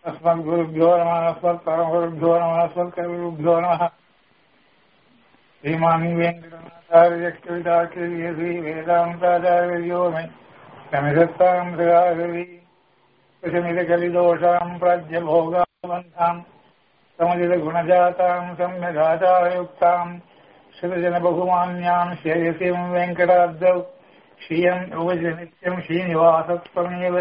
अस्मद्गुरुभ्यो नमः अस्मत्परमगुरुभ्यो नमः अस्मत्कविभ्यो नमः श्रीमान् वेङ्कटनाथार्यकविताकृति वेदान्ताचार्यो मे समिधत्तां सदाहृदि कुशमिदकलिदोषाम् प्राज्यभोगावन्ताम् समुदितगुणजाताम् सम्यगाचारयुक्ताम् श्रुतजनबहुमान्याम् श्रेयसीम् वेङ्कटाब्दौ श्रियम् उपजनित्यम् श्रीनिवासत्वमेव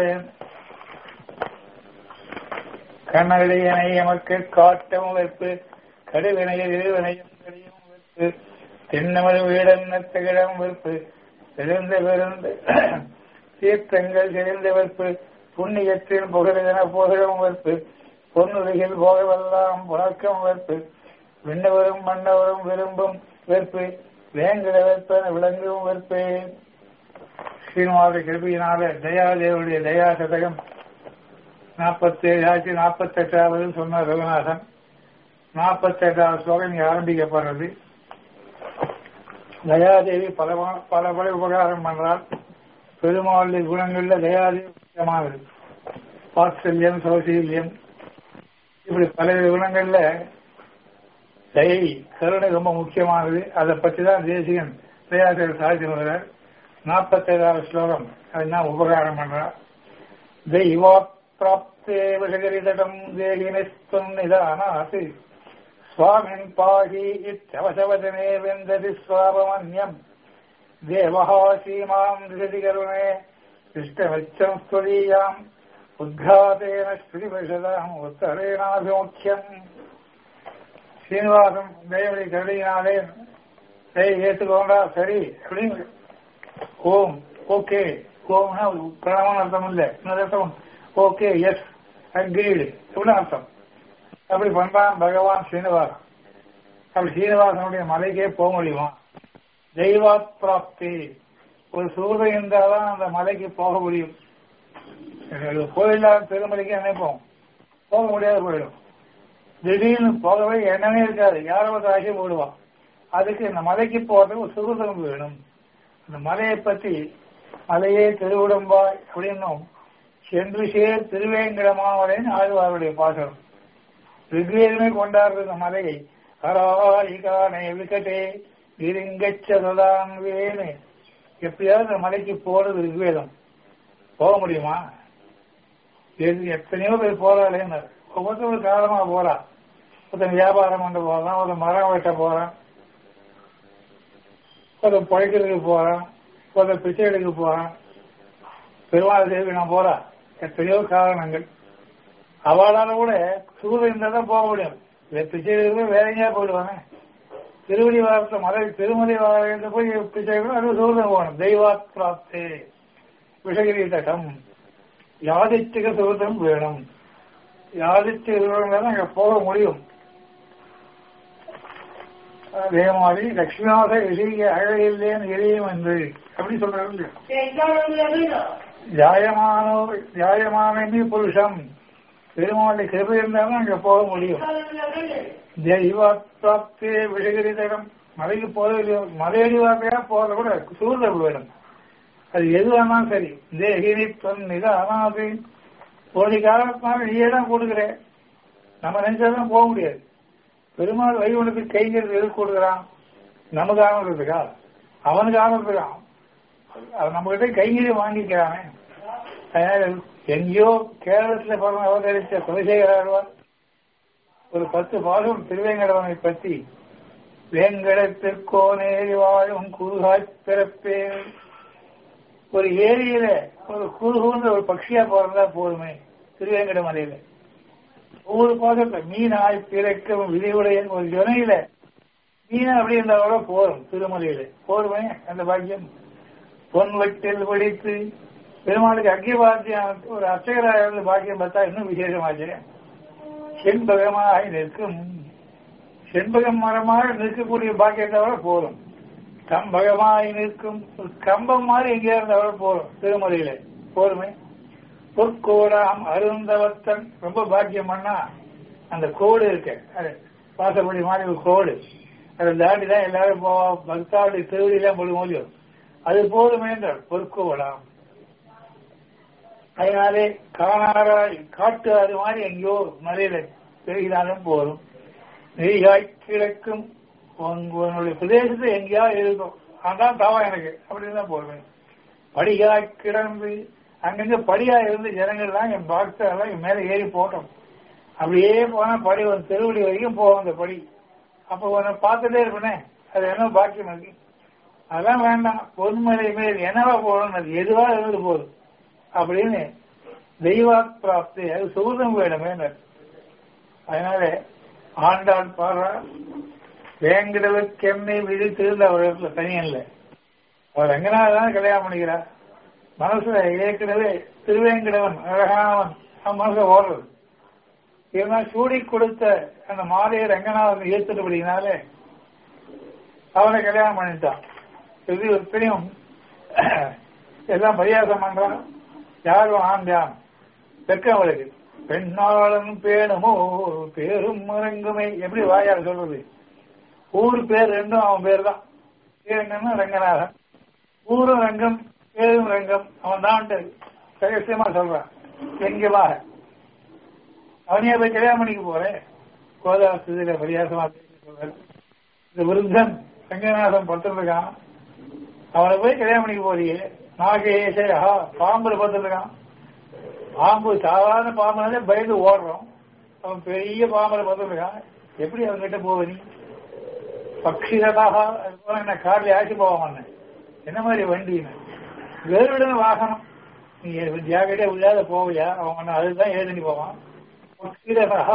கண்ணடையனை எமக்கு காட்டம் வெப்பு கடுவினையில் இருவினையும் கடியும் வெப்பு தென்னமது வீடன்ன திகழம் வெப்பு தெரிந்த பெருந்து தீர்த்தங்கள் தெரிந்த வெப்பு புண்ணியத்தில் புகழென புகழும் வெப்பு பொன்னுலகில் போகவெல்லாம் புழக்கம் வெப்பு விண்ணவரும் மன்னவரும் விரும்பும் வெற்பு வேங்கிட வெப்பன விளங்கும் வெற்பே ஸ்ரீனிவாச கிருபியினால தயாதேவனுடைய தயா சதகம் நாற்பத்தி ஏழாயிரத்தி நாற்பத்தி எட்டாவது சொன்னார் ரகுநாதன் நாற்பத்தி எட்டாவது ஸ்லோகம் இங்கே ஆரம்பிக்கப்படுறது தயாதேவி பல பல பல உபகாரம் பண்றால் பெருமாளுடைய குணங்கள்ல தயாதேவி முக்கியமானது வாத்சல்யம் சௌசீல்யம் இப்படி பல குணங்கள்ல தயை கருணை ரொம்ப முக்கியமானது அதை பற்றி தான் தேசிகன் தயாதேவி சாதித்து வருகிறார் நாற்பத்தி ஏழாவது ஸ்லோகம் அதுதான் உபகாரம் பண்றார் தெய்வா प्राप्ते विषगिरितटम् देहिनिस्त्वम् निदानात् स्वामिन् पाहि इत्यवशवचने विन्दति स्वापमन्यम् देवः सीमाम् दिशति करुणे इष्टमिच्छम् त्वदीयाम् उद्घातेन ஸ்ருதிபரிஷதாம் உத்தரேனாபிமுக்கியம் சீனிவாசம் தயவடி கருடினாலே சரி ஏற்றுக்கோண்டா சரி அப்படின்னு ஓம் ஓகே ஓம்னா பிரணவன் அர்த்தம் இல்லை இன்னொரு அர்த்தம் ஓகே எஸ் அக்ரீடு இப்படி அர்த்தம் அப்படி பண்றான் பகவான் சீனிவாசன் அப்படி சீனிவாசனுடைய மலைக்கே போக முடியுமா தெய்வா பிராப்தி ஒரு சூரியன் இருந்தால்தான் அந்த மலைக்கு போக முடியும் கோயிலாத திருமலைக்கு நினைப்போம் போக முடியாது போயிடும் திடீர்னு போகவே எண்ணமே இருக்காது யாரோ ஒரு ஆசை போடுவான் அதுக்கு இந்த மலைக்கு போறதுக்கு ஒரு சுகுதம் வேணும் அந்த மலையை பத்தி மலையே திருவிடம்பாய் அப்படின்னும் சென்று சேர் திருவேங்கடமாவளின் ஆழ்வாருடைய பாசனம் ரிக்வேதமே கொண்டாடுற இந்த மலையை ஹராலிகானே விகட்டே விருங்கச்சதான் வேணு எப்படியாவது இந்த மலைக்கு போறது ரிக்வேதம் போக முடியுமா எத்தனையோ பேர் போறாளேன்னு ஒவ்வொருத்தரும் ஒரு காலமா போறா ஒருத்தன் வியாபாரம் பண்ண போறான் ஒரு மரம் வெட்ட போறான் ஒரு பழைக்கிறதுக்கு போறான் ஒரு பிச்சை எடுக்க போறான் பெருமாள் தேவி நான் போறா எத்தனையோ காரணங்கள் அவளால கூட சூரியன் இருந்தால் தான் போக முடியும் பிச்சை எடுக்க வேற எங்கேயா போயிடுவாங்க திருவடி வாரத்தை மலை திருமலை வாரத்தை போய் பிச்சை அது சூரியன் போகணும் தெய்வாத் பிராப்தே விஷகிரி தட்டம் யாதிச்சிக சுகத்தம் வேணும் யாதிச்சிக சுகம் அங்க போக முடியும் அதே மாதிரி லட்சுமிநாத இசைக்கு அழகில்லேன் இறையும் என்று அப்படி சொல்றாங்க ஜாயமானோ ஜாயமானி புருஷம் பெருமாளுடைய கிருபை இருந்தாலும் அங்க போக முடியும் தெய்வாப்தே விஷகிரிதகம் மலைக்கு போக மலையடி வார்த்தையா போறத கூட சூழல் வேணும் அது எது வேணாலும் சரி தேகினி தொன்னித அனாது கோடி காலத்தினால நீயே தான் கொடுக்குற நம்ம நினைச்சாதான் போக முடியாது பெருமாள் வைகுண்டத்துக்கு கைங்கிறது எது கொடுக்குறான் நமக்கு ஆகிறதுக்கா அவனுக்கு ஆகிறதுக்கா அது நம்ம கிட்ட கைங்கறி வாங்கிக்கிறானே அதனால எங்கேயோ கேரளத்துல பிறந்த அவதரித்த குலசேகராழ்வார் ஒரு பத்து பாகம் திருவேங்கடவனை பற்றி வேங்கடத்திற்கோனேறி வாழும் குருகாய் பிறப்பே ஒரு ஏரியில ஒரு குருகுன்ற ஒரு பட்சியா பிறந்தா போதுமே திருவேங்கட மலையில ஒவ்வொரு பாகத்துல மீனாய் பிறக்கும் விதிவுடைய ஒரு ஜனையில மீனா அப்படி இருந்தால் கூட போரும் திருமலையில போருமே அந்த பாக்கியம் பொன் வெட்டில் பிடித்து பெருமாளுக்கு அக்கியபாத்தியம் ஒரு அர்ச்சகராக இருந்து பாக்கியம் பார்த்தா இன்னும் விசேஷமாச்சு செண்பகமாக நிற்கும் செண்பகம் மரமாக நிற்கக்கூடிய பாக்கியத்தோட போதும் கம்பகமாய் நிற்கும் ஒரு கம்பம் மாதிரி எங்கேயா இருந்தாலும் போதும் திருமலையில போதுமே பொற்கோடாம் அருந்தவத்தன் ரொம்ப பாக்கியம் பண்ணா அந்த கோடு இருக்கு அது வாசப்படி மாதிரி ஒரு கோடு அதை தாண்டி தான் எல்லாரும் போவா பக்தாவுடைய திருவடியெல்லாம் போடும் முடியும் அது போதுமே என்றார் பொற்கோடாம் அதனாலே காணாராய் காட்டு அது மாதிரி எங்கேயோ மலையில பெருகினாலும் போதும் நெய்காய் கிழக்கும் உங்களுடைய பிரதேசத்தை எங்கேயா இருக்கும் அதான் தாவா எனக்கு அப்படின்னு தான் போடுவேன் படிகாய் கிடந்து அங்கங்க படியா இருந்து ஜனங்கள்லாம் என் பாக்ஸெல்லாம் என் மேல ஏறி போட்டோம் அப்படியே போனா படி ஒரு தெருவடி வரைக்கும் போவோம் அந்த படி அப்ப உன்னை பார்த்துட்டே இருப்பேனே அது என்ன பாக்கியம் இருக்கு அதெல்லாம் வேண்டாம் பொன்மலை மேல் என்னவா போகணும் அது எதுவா இருந்து போதும் அப்படின்னு தெய்வாத் பிராப்தி அது சுகுதம் வேணுமே அதனால ஆண்டாள் பாடுறா வேங்கடவருக்கு என்னை விழித்திருந்த அவர் இடத்துல தனியம் இல்லை அவர் ரங்கநாதன் கல்யாணம் பண்ணிக்கிறார் மனசுல ஏற்கனவே திருவேங்கடவன் அழகானவன் அவன் மனசுல ஓடுறது இருந்தால் சூடி கொடுத்த அந்த மாலையை ரங்கநாதன் ஏத்துட்டபடினாலே அவனை கல்யாணம் பண்ணிட்டான் இது இத்தனையும் எல்லாம் பரியாசம் பண்றான் யாரும் ஆண்டான் தெற்க அவளுக்கு பெண்ணாளன் பேணுமோ பேரும் மரங்குமே எப்படி வாயால் சொல்றது ஊர் பேர் ரெண்டும் அவன் பேர் தான் பேர் என்னன்னா ரங்கநாதன் ஊரும் ரங்கம் பேரும் ரங்கம் அவன் தான் ரகசியமா சொல்றான் எங்கமாக அவனையே போய் கல்யாணம் பண்ணிக்க போறேன் கோதாஸ்தில பரியாசமா சொல்றாரு இந்த விருத்தன் ரங்கநாதன் படுத்துருக்கான் அவனை போய் கல்யாணம் பண்ணிக்க போறியே நாகேஷா பாம்புல படுத்துருக்கான் பாம்பு சாதாரண பாம்புனாலே பயந்து ஓடுறோம் அவன் பெரிய பாம்புல படுத்துருக்கான் எப்படி அவன் கிட்ட போவ நீ பக்ஷிகளாக என்ன கார்ல ஆட்சி போவான் என்ன மாதிரி வண்டின்னு வேறுவிட வாகனம் நீ ஜாக்கிரதையா உள்ளாத போவியா அவன் அதுதான் எழுதி போவான் பக்ஷிகளாக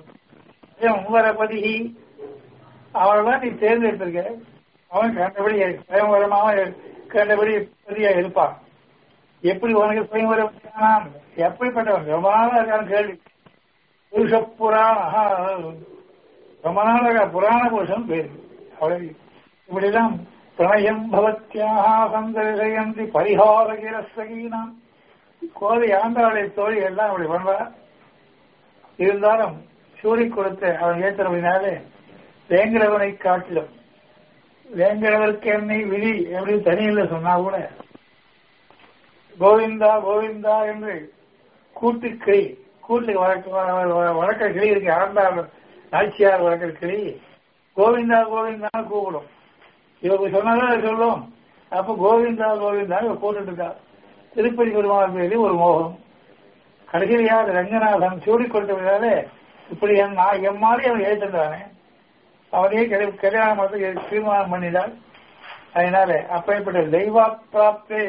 உங்கரபதி அவளெல்லாம் நீ தேர்ந்தெடுத்திருக்க அவன் கண்டபடி சுயம்பரமாக கண்டபடி பதியா இருப்பான் எப்படி உனக்கு சுயம்பரம் எப்படிப்பட்டவன் ரொம்ப நாளா இருக்கான்னு கேள்வி புருஷ புராண ரொம்ப நாளாக புராண புருஷன் பேரு அவளை இப்படிதான் பிரணயம் பவத்தியாக சந்தரிசயந்தி பரிகாரகிரஸ்வகீனாம் கோதை ஆண்டாளை தோழி எல்லாம் அப்படி பண்றா இருந்தாலும் சூரி கொடுத்து அவன் ஏற்றபடினாலே வேங்கடவனை காட்டிலும் வேங்கடவருக்கு என்னை விழி எப்படி தனியில் சொன்னா கூட கோவிந்தா கோவிந்தா என்று கூட்டு கிளி கூட்டுக்கு வழக்க வழக்க கிளி இருக்கு ஆண்டாள் நாச்சியார் வழக்க கிளி கோவிந்தா கோவிந்தா கூப்பிடும் இவங்க சொன்னதான் சொல்லும் அப்ப கோவிந்தா கோவிந்தா இவ போட்டுட்டு இருக்கா திருப்பதி பெருமாள் மீது ஒரு மோகம் கடைசியில் யார் ரங்கநாதன் சூடி கொடுத்ததுனால இப்படி நான் எம்மாதிரி அவன் ஏற்றுட்டானே அவனையே கல்யாணம் பண்ணி தீர்மானம் பண்ணினார் அதனால அப்பேற்பட்ட தெய்வா பிராப்தே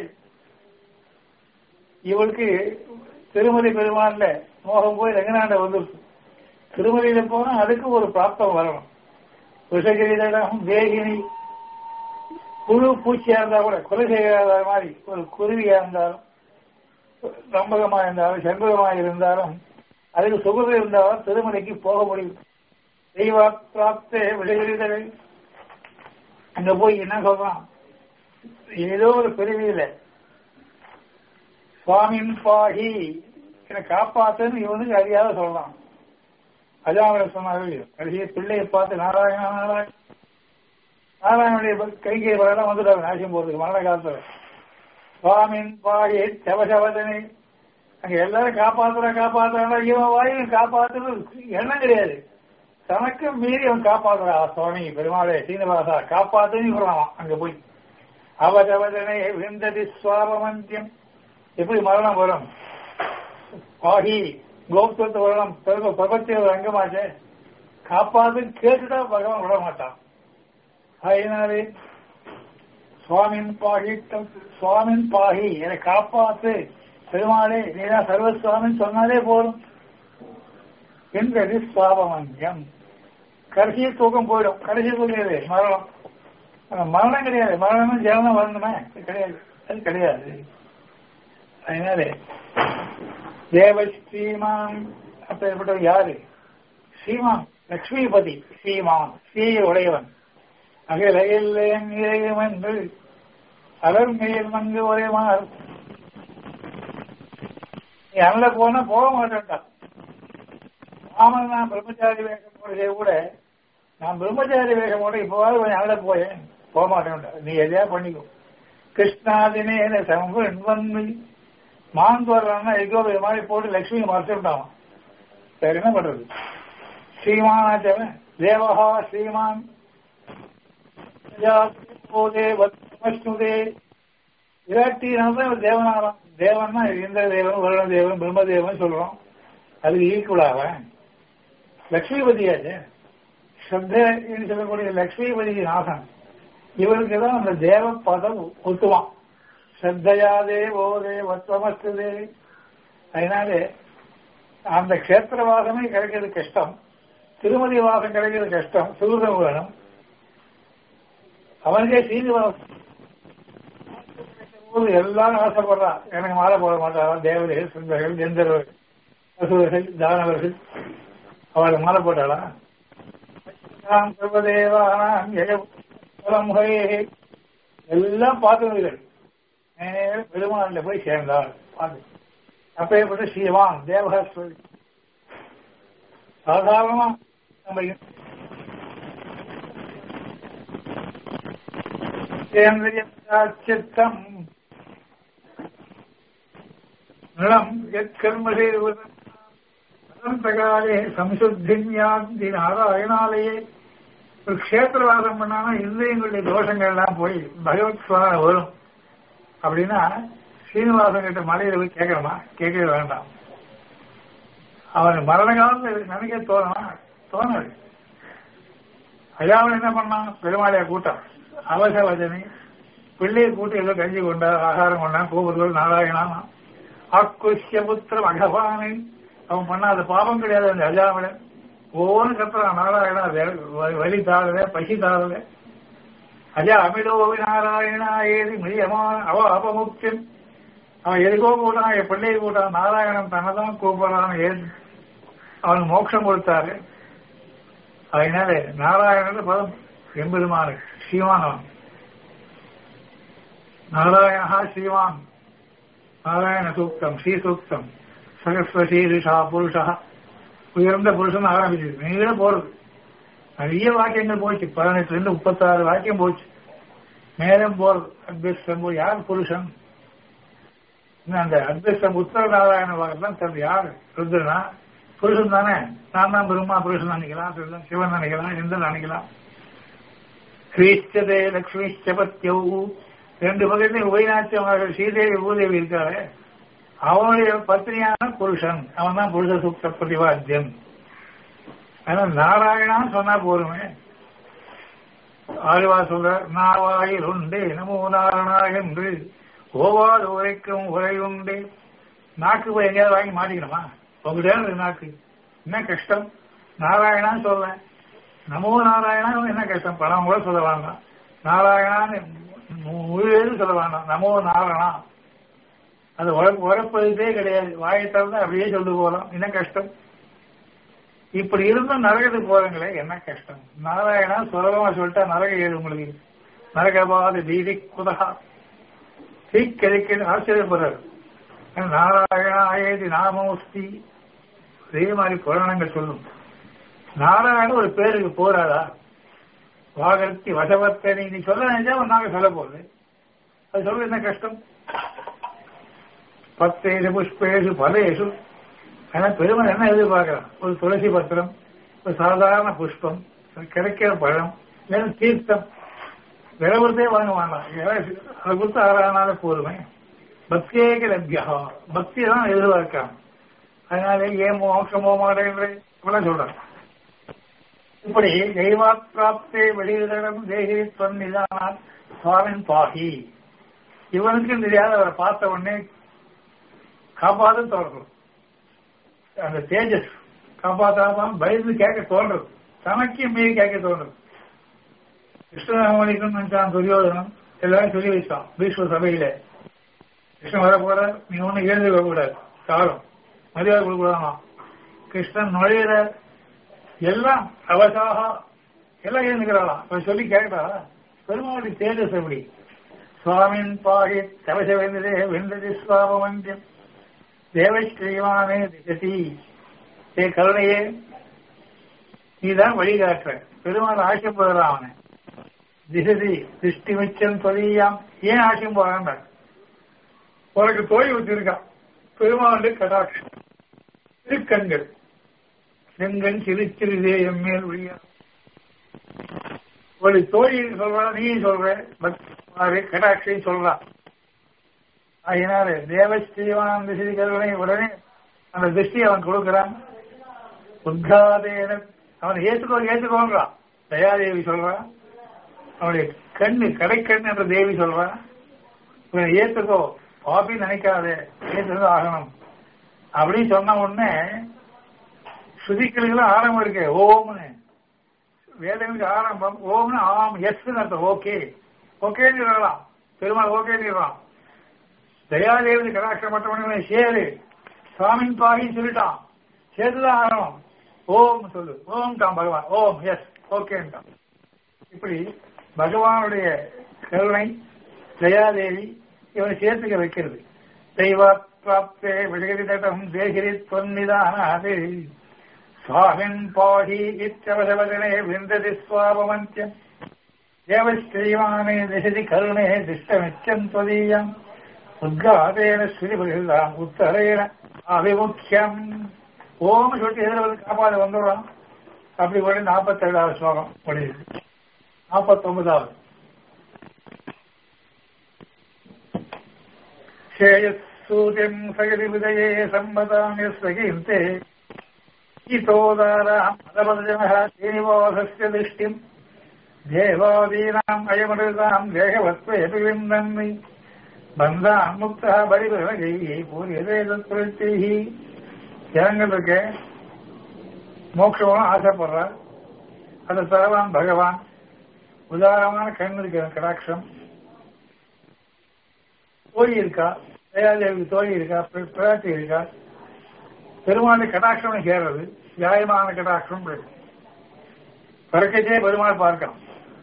இவளுக்கு திருமதி பெருமாள்ல மோகம் போய் ரங்கநாத வந்துருச்சு திருமதியில போனா அதுக்கு ஒரு பிராப்தம் வரணும் விஷகிரிடம் வேகினி புழு பூச்சியா இருந்தா கூட கொலை செய்யாத மாதிரி ஒரு குருவியா இருந்தாலும் நம்பகமா இருந்தாலும் செண்பகமா இருந்தாலும் அதுக்கு சுகதம் இருந்தாலும் திருமலைக்கு போக முடியும் தெய்வ பிராப்தே விடுகிறீர்கள் அங்க போய் என்ன சொல்றான் ஏதோ ஒரு பிரிவியில சுவாமின் பாகி என்னை காப்பாத்துன்னு இவனுக்கு அறியாத சொல்லலாம் அதான் அவரை சொன்னார்கள் கடைசியை பிள்ளையை பார்த்து நாராயண நாராயண நாராயணனுடைய கைகை வரலாம் வந்துட்டாங்க நாசியம் போறதுக்கு மரண காலத்துல சுவாமின் பாகி செவசவதனை அங்க எல்லாரும் காப்பாத்துறா காப்பாத்துறா இவன் வாயும் காப்பாத்துறது எண்ணம் கிடையாது தனக்கு மீறி அவன் காப்பாத்துறா சுவாமி பெருமாளே சீனிவாசா காப்பாத்துன்னு சொல்றான் அங்க போய் அவதவதனை விந்ததி சுவாபமந்தியம் எப்படி மரணம் வரும் பாகி கோப்தத்து வரணும் பிரபத்திய ஒரு அங்கமாச்சே காப்பாத்துன்னு கேட்டுட்டா பகவான் விட மாட்டான் அதனாலே சுவாமின் பாகி சுவாமின் பாகி என்னை காப்பாத்து பெருமாளே நீதான் சர்வசுவாமின்னு சொன்னாலே போதும் என்பது சுவாபமந்தியம் கடைசி தூக்கம் போயிடும் கடைசி தூக்கியது மரணம் மரணம் கிடையாது மரணம் ஜனனம் வரணுமே கிடையாது அது கிடையாது அதனால தேவ ஸ்ரீமான் அப்பேற்பட்டவர் யாரு ஸ்ரீமான் லக்ஷ்மிபதி ஸ்ரீமான் ஸ்ரீ உடையவன் அகிலையில் இறையும் என்று அலர்மையில் மங்கு ஒரே மாறு நீ அங்க போனா போக மாட்டேன்டா ஆமாம் நான் பிரம்மச்சாரி வேஷம் போடுறதே கூட நான் பிரம்மச்சாரி வேஷம் போட இப்போவாது கொஞ்சம் அங்க போயேன் போக மாட்டேன்டா நீ எதையா பண்ணிக்கோ கிருஷ்ணாதினேன சம்பன் வந்து மான் தோறான்னா எகோபை மாதிரி போட்டு லட்சுமி மறைச்சுட்டான் வேற என்ன பண்றது ஸ்ரீமானாச்சவன் தேவஹா ஸ்ரீமான் போதே வஸ்னுதே விராட்டினால்தான் தேவனாராம் தேவன்னா இந்திர தேவன் வருண தேவன் பிரம்மதேவன் சொல்றோம் அதுக்கு ஈக்குவலாக லக்ஷ்மிபதியாச்சு ஸ்ரத்தன்னு சொல்லக்கூடிய லக்ஷ்மிபதி நாசன் இவருக்கு தான் அந்த தேவ பதம் ஒத்துவான் ஸ்ரத்தையாதே ஓதே வத்வமஸ்ததே அதனால அந்த கஷேத்திரவாசமே கிடைக்கிறது கஷ்டம் திருமதி வாசம் கிடைக்கிறது கஷ்டம் சுருதம் வேணும் அவனுக்கே சீனிவாசம் போது எல்லாரும் ஆசைப்படுறான் எனக்கு மாலை போட மாட்டாரா தேவதைகள் சுந்தர்கள் கந்தர்வர்கள் அசுரர்கள் தானவர்கள் அவளுக்கு மாலை போட்டாளா எல்லாம் பார்த்தவர்கள் நேர பெருமாள்ல போய் சேர்ந்தாள் பார்த்து அப்பேற்பட்ட ஸ்ரீவான் தேவகாஸ்வரி சாதாரணமா நம்ம சித்தம் நிலம் எற்கர்மசே அனந்தகாலே சம்சுத்தின்யாந்தி நாராயணாலேயே ஒரு கஷேத்திரவாதம் பண்ணானா இந்திரியங்களுடைய தோஷங்கள் எல்லாம் போய் பகவத் சுவாமி வரும் அப்படின்னா சீனிவாசன் கிட்ட மலையில போய் கேட்கணுமா கேட்கவே வேண்டாம் அவன் மரண காலத்துல நினைக்க தோணா தோணாது அயாவன் என்ன பண்ணான் பெருமாளைய கூட்டம் அவச வச்சனி பிள்ளையை கூட்டி ஏதோ கஞ்சி கொண்டா ஆகாரம் கொண்டான் கூப்பிடுறது நாராயணா ஆக்குஷ்ய புத்திரம் அகவானை அவன் பண்ணாத பாபம் கிடையாது அந்த அஜாமலன் ஒவ்வொரு கத்துறான் நாராயணா வலி தாழல பசி தாழல அஜா அமிதோவி நாராயணா ஏதி மிரியமான அவ அபமுக்தின் அவன் எதுக்கோ கூட்டான் என் பிள்ளையை கூட்டான் நாராயணன் தன்னைதான் கூப்பிடுறான் ஏது அவனுக்கு மோட்சம் கொடுத்தாரு அதனால நாராயணன் பதம் எம்பெருமானு ஸ்ரீமானவன் நாராயணா ஸ்ரீமான் நாராயண சூக்தம் ஸ்ரீ சூக்தம் சகஸ்வசீரிஷா புருஷா உயர்ந்த புருஷன் ஆரம்பிச்சது நீங்களே போறது நிறைய வாக்கியங்கள் போச்சு பதினெட்டுல இருந்து முப்பத்தாறு வாக்கியம் போச்சு நேரம் போறது அத்வஸ்தம் யார் புருஷன் அந்த அத்வஸ்தம் உத்தர நாராயண வாக்கத்தான் தெரிஞ்சு யார் ருத்ரனா புருஷன் தானே நான் தான் பிரம்மா புருஷன் நினைக்கலாம் சிவன் நினைக்கலாம் இந்திரன் நினைக்கலாம் கிரீஷ்டதே லக்ஷ்மிஷ்ட பத்தியௌ ரெண்டு பக்கத்தையும் உபயநாச்சியம் ஸ்ரீதேவி பூதேவி இருக்காரு அவனுடைய பத்னியான புருஷன் அவன் தான் புருஷ சூக்த பிரதிபாத்தியம் அதனால நாராயணான்னு சொன்னா போருமே ஆழ்வா சொல்ற நாவாயில் உண்டு நமோ நாரணா என்று ஓவாது உரைக்கும் உரை உண்டு நாக்கு போய் எங்கேயாவது வாங்கி மாட்டிக்கணுமா உங்கள்கிட்ட நாக்கு என்ன கஷ்டம் நாராயணான்னு சொல்ல நமோ நாராயணா என்ன கஷ்டம் பணம் கூட சொல்ல வேண்டாம் நாராயணான்னு முழுவேது சொல்ல வேண்டாம் நமோ நாராயணா அது உரப்பதே கிடையாது வாயை திறந்து அப்படியே சொல்லு போகலாம் என்ன கஷ்டம் இப்படி இருந்தும் நரகத்துக்கு போறீங்களே என்ன கஷ்டம் நாராயணா சுலபமா சொல்லிட்டா நரக ஏது உங்களுக்கு நரகபாத தீதி குதகா தீக்கரிக்கன்னு ஆச்சரியப்படுறாரு நாராயணா ஏதி நாமோஸ்தி அதே மாதிரி புராணங்கள் சொல்லும் நாராயணன் ஒரு பேருக்கு போறாரா வாகர்த்தி வசவர்த்தனை நீ சொல்ல நினைச்சா நாங்க சொல்ல போகுது அது சொல்ல என்ன கஷ்டம் பத்தேசு புஷ்பேசு பலேசு ஆனா பெருமன் என்ன எதிர்பார்க்கிறான் ஒரு துளசி பத்திரம் ஒரு சாதாரண புஷ்பம் கிடைக்கிற பழம் இல்லைன்னா தீர்த்தம் விலை கொடுத்தே வாங்க வேண்டாம் அதை கொடுத்து ஆறானால போதுமே பக்தியேக லப்யா பக்தி தான் எதிர்பார்க்கிறான் அதனால ஏன் மோட்சம் போக மாட்டேன் இப்படிலாம் சொல்றான் இப்படி தெய்வாத் பிராப்தே வெளியிடம் தேகி தொன்னிதான் சுவாமின் பாகி இவனுக்கு தெரியாத அவரை பார்த்த உடனே காப்பாது தோன்றும் அந்த தேஜஸ் காப்பாத்தாம பயந்து கேட்க தோன்றது தனக்கு மீறி கேட்க தோன்றது கிருஷ்ணராமணிக்கும் நினைச்சான் துரியோதனம் எல்லாரும் சொல்லி வச்சான் பீஷ்ம சபையில கிருஷ்ணன் வர போற நீ ஒண்ணு எழுந்து கூடாது காலம் மரியாதை கொடுக்கூடாமா கிருஷ்ணன் நுழையிற எல்லாம் அவசாக எல்லாம் எழுந்துக்கிறாளாம் இப்ப சொல்லி கேட்கறா பெருமாளுடைய தேஜஸ் எப்படி சுவாமின் பாகி கவச வெந்ததே வெந்தது சுவாமந்தியம் தேவஸ்ரீவானே திகதி ஏ கருணையே நீதான் வழிகாட்டுற பெருமாள் ஆட்சியம் போகிறான் அவனை திசதி திருஷ்டி மிச்சம் தொழியாம் ஏன் ஆட்சியம் போறான் உனக்கு தோய் வச்சிருக்கான் பெருமாளுடைய கடாட்சம் திருக்கண்கள் செங்கன் சிறு சிறிதே எம்மேல் ஒழியா ஒரு தோழி சொல்றா நீ சொல்ற பக்தி கடாட்சி சொல்றா அதனால தேவஸ்ரீவான் திசை கருணை உடனே அந்த திருஷ்டி அவன் கொடுக்கிறான் உத்காதேன அவன் ஏத்துக்கோ ஏத்துக்கோங்கிறான் தயாதேவி சொல்றான் அவனுடைய கண்ணு கடைக்கண் என்ற தேவி சொல்றான் இவனை ஏத்துக்கோ பாப்பி நினைக்காத ஏத்துக்கோ ஆகணும் அப்படின்னு சொன்ன உடனே ஸ்ருதிகளுக்கு ஆரம்பம் இருக்கு ஓம்னு வேதங்களுக்கு ஆரம்பம் ஓம்னு ஆம் எஸ் அர்த்தம் ஓகே ஓகேன்னு சொல்லலாம் பெருமாள் ஓகேன்னு சொல்லலாம் தயாதேவி கடாட்சம் மற்றவனே சேரு சுவாமின் பாகின்னு சொல்லிட்டான் சேர்த்துதான் ஆகணும் ஓம் சொல்லு ஓம் தான் பகவான் ஓம் எஸ் ஓகேன்ட்டான் இப்படி பகவானுடைய கருணை தயாதேவி இவனை சேர்த்துக்க வைக்கிறது தெய்வாத் பிராப்தே விஜகதி தட்டம் தேகிரி தொன்னிதானாது சுவாமின் பாடி இத்தவசவதனே விந்ததி சுவாபமந்தியம் தேவஸ்ரீவானே திசதி கருணே திஷ்டமிச்சம் தொதீயம் உத்காதேன ஸ்ரீபகிர்தான் உத்தரேன அபிமுக்கியம் ஓம் சொல்லிட்டு எதிர வந்து காப்பாத வந்துடுறான் அப்படி கூட நாற்பத்தி ஏழாவது ஸ்லோகம் முடியுது நாற்பத்தி ஒன்பதாவது சேயசூரியம் சகதி விதயே சம்மதாமிய ஸ்வகிந்தே கீதோதாராம் மதபதஜனः श्रीनिवासस्य दृष्टिम् देवादीनाम् अयमृताम् देहवत्त्वेऽपि विन्दन्नि பந்தான் முக்தா பரிபகை பூரியதே தத்பிரத்திஹி ஜனங்கள் இருக்க மோட்சமும் ஆசைப்படுறார் அதை தரவான் பகவான் உதாரணமான கண் இருக்கிற கடாட்சம் தோழி இருக்கா தயாதேவிக்கு தோழி இருக்கா பிராட்டி இருக்கா பெருமாளை கடாட்சம் சேர்றது நியாயமான கடாட்சம் பிறக்கச்சே பெருமாள் பார்க்கலாம்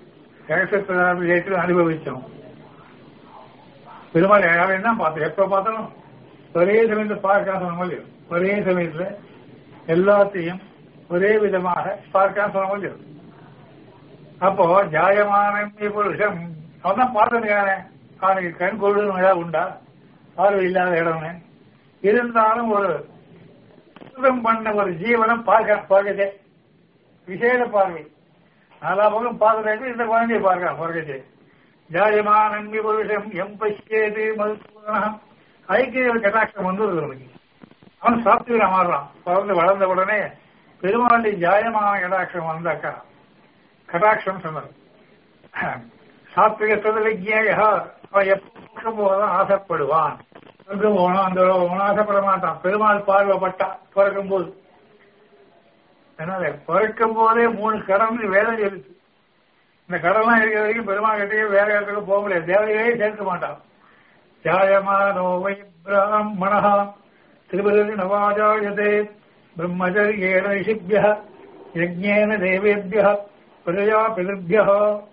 கடைசி அனுபவிச்சோம் பெருமாள் யாரையும் தான் பார்த்தோம் எப்ப பார்த்தாலும் ஒரே சமயத்தை பார்க்க சொன்ன முடியும் ஒரே சமயத்துல எல்லாத்தையும் ஒரே விதமாக பார்க்க சொன்ன முடியும் அப்போ ஜாயமான புருஷம் அவன் தான் பார்த்துருக்கானே அவனுக்கு கண் கொள்வது ஏதாவது உண்டா பார்வை இல்லாத இடம்னு இருந்தாலும் ஒரு சுத்தம் பண்ண ஒரு ஜீவனம் பார்க்க பார்க்கச்சே விசேட பார்வை நாலா பக்கம் பார்க்கறதுக்கு இந்த குழந்தைய பார்க்கலாம் பார்க்கச்சே ஜாயமானங்கி புருஷம் எம் பசியேது மதுசூதனம் ஐக்கிய கட்டாட்சம் வந்து அவனுக்கு அவன் சாத்விகா மாறுறான் பிறந்து வளர்ந்த உடனே பெருமாளுடைய ஜாயமான கடாட்சம் வந்தாக்கா கடாட்சம் சொன்னது சாத்விக சதவிஜேயா அவன் எப்ப போதும் ஆசைப்படுவான் சொர்க்கம் போகணும் அந்த போகணும் ஆசைப்பட மாட்டான் பெருமாள் பார்வைப்பட்டா பிறக்கும் போது அதனால பிறக்கும் போதே மூணு கடன் வேதம் சொல்லிச்சு இந்த கடலாம் இருக்கிற வரைக்கும் பெருமாள் கிட்டே வேற இடத்துக்கு போக முடியாது தேவதையே சேர்க்க மாட்டான் ஜாயமானோ வை பிராமணா திருபதி நவாஜாயதே பிரம்மச்சரியேன ரிஷிபிய யஜ்ஞேன தேவேபிய பிரஜா பிதர்பிய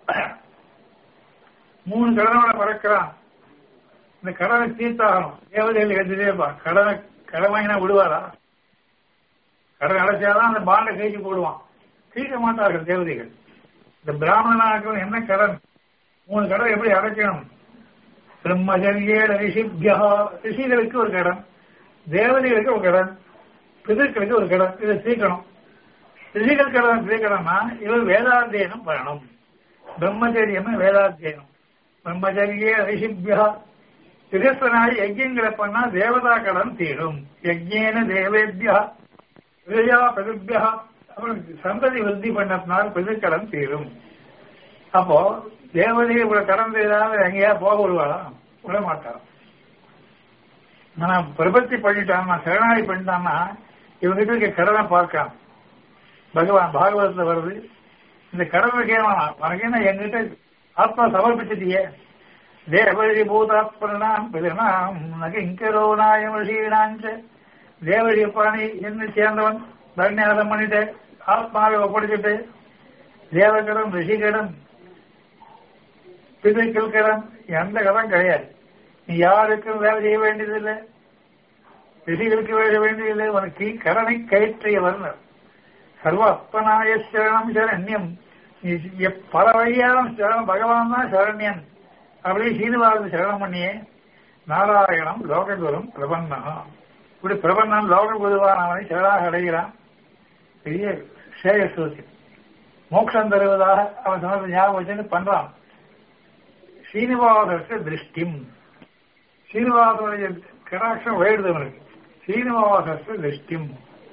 மூணு கடனோட பறக்கிறான் இந்த கடனை தீர்த்தாகணும் தேவதைகள் எழுதிட்டேப்பா கடனை கடமைனா விடுவாரா கடன் அடைச்சாதான் அந்த பாண்டை கழிச்சு போடுவான் கழிக்க மாட்டார்கள் தேவதைகள் இந்த பிராமணனாக்கள் என்ன கடன் மூணு கடன் எப்படி அடைக்கணும் பிரம்மச்சரிய ரிஷிபியா ரிஷிகளுக்கு ஒரு கடன் தேவதைகளுக்கு ஒரு கடன் பிதர்களுக்கு ஒரு கடன் இதை தீர்க்கணும் ரிஷிகள் கடன் தீர்க்கணும்னா இவர் வேதாத்தியனம் பண்ணணும் பிரம்மச்சரியம் வேதாத்தியனம் பிரம்மச்சரிய ரிஷிபியா திரஸ்தனாடி யஜ்யங்களை பண்ணா தேவதா கடன் தீரும் யஜ்யேன தேவேபியா பிரஜா பிரதிபியா அப்புறம் சந்ததி விருத்தி பண்ணத்தினால் பிதுக்கடன் தீரும் அப்போ தேவதையை இவ்வளவு கடன் செய்தாலும் எங்கேயா போக விடுவாளா விட மாட்டான் ஆனா பிரபத்தி பண்ணிட்டான் சரணாகி பண்ணிட்டான்னா இவங்கிட்ட இருக்க கடனை பார்க்கலாம் பகவான் பாகவதத்துல வருது இந்த கடனை கேட்கலாம் உனக்கு என்ன எங்கிட்ட ஆத்மா சமர்ப்பிச்சிட்டியே தேவதி பூதாத்மனாம் பிதனாம் நகிங்கரோ நாயம் ரிஷீனாஞ்ச தேவதி பாணி என்ன சேர்ந்தவன் பரண்யாதம் பண்ணிட்டு ஆத்மாவை ஒப்படைச்சிட்டு தேவகடன் ரிஷிகடன் பிதுக்கள் கடன் எந்த கடன் கிடையாது நீ யாருக்கும் வேலை செய்ய வேண்டியதில்லை ரிஷிகளுக்கு வேலை வேண்டியதில்லை உனக்கு கடனை கயிற்றியவர் சர்வ அப்பனாய சரணம் சரண்யம் நீ எப்- பல வழியாலும் சரணம் பகவான் தான் சரண்யன் அப்படி சீனிவாசன் சரணம் பண்ணியே நாராயணம் லோககுரும் பிரபன்னா இப்படி பிரபந்தம் லோக பொதுவான அவனை சிலராக அடைகிறான் பெரிய சேகசூசி மோட்சம் தருவதாக அவன் சொன்னது ஞாபகம் வச்சுன்னு பண்றான் ஸ்ரீனிவாச திருஷ்டிம் ஸ்ரீனிவாசனுடைய கடாட்சம் உயர்து அவனுக்கு ஸ்ரீனிவாச திருஷ்டிம்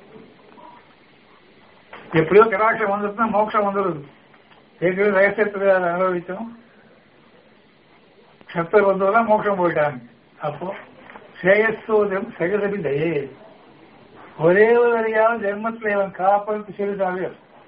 எப்படியோ கடாட்சம் வந்துருந்தா மோட்சம் வந்துடுது ஏற்கனவே ரகசியத்தில் அதை அனுபவித்தோம் சத்தர் வந்ததெல்லாம் மோட்சம் போயிட்டாங்க அப்போ ஸ்ரேயஸ்தோதம் சகதபி தயே ஒரே ஒரு வரியாவது ஜென்மத்தில் இவன் காப்பதற்கு சொல்லிட்டாங்க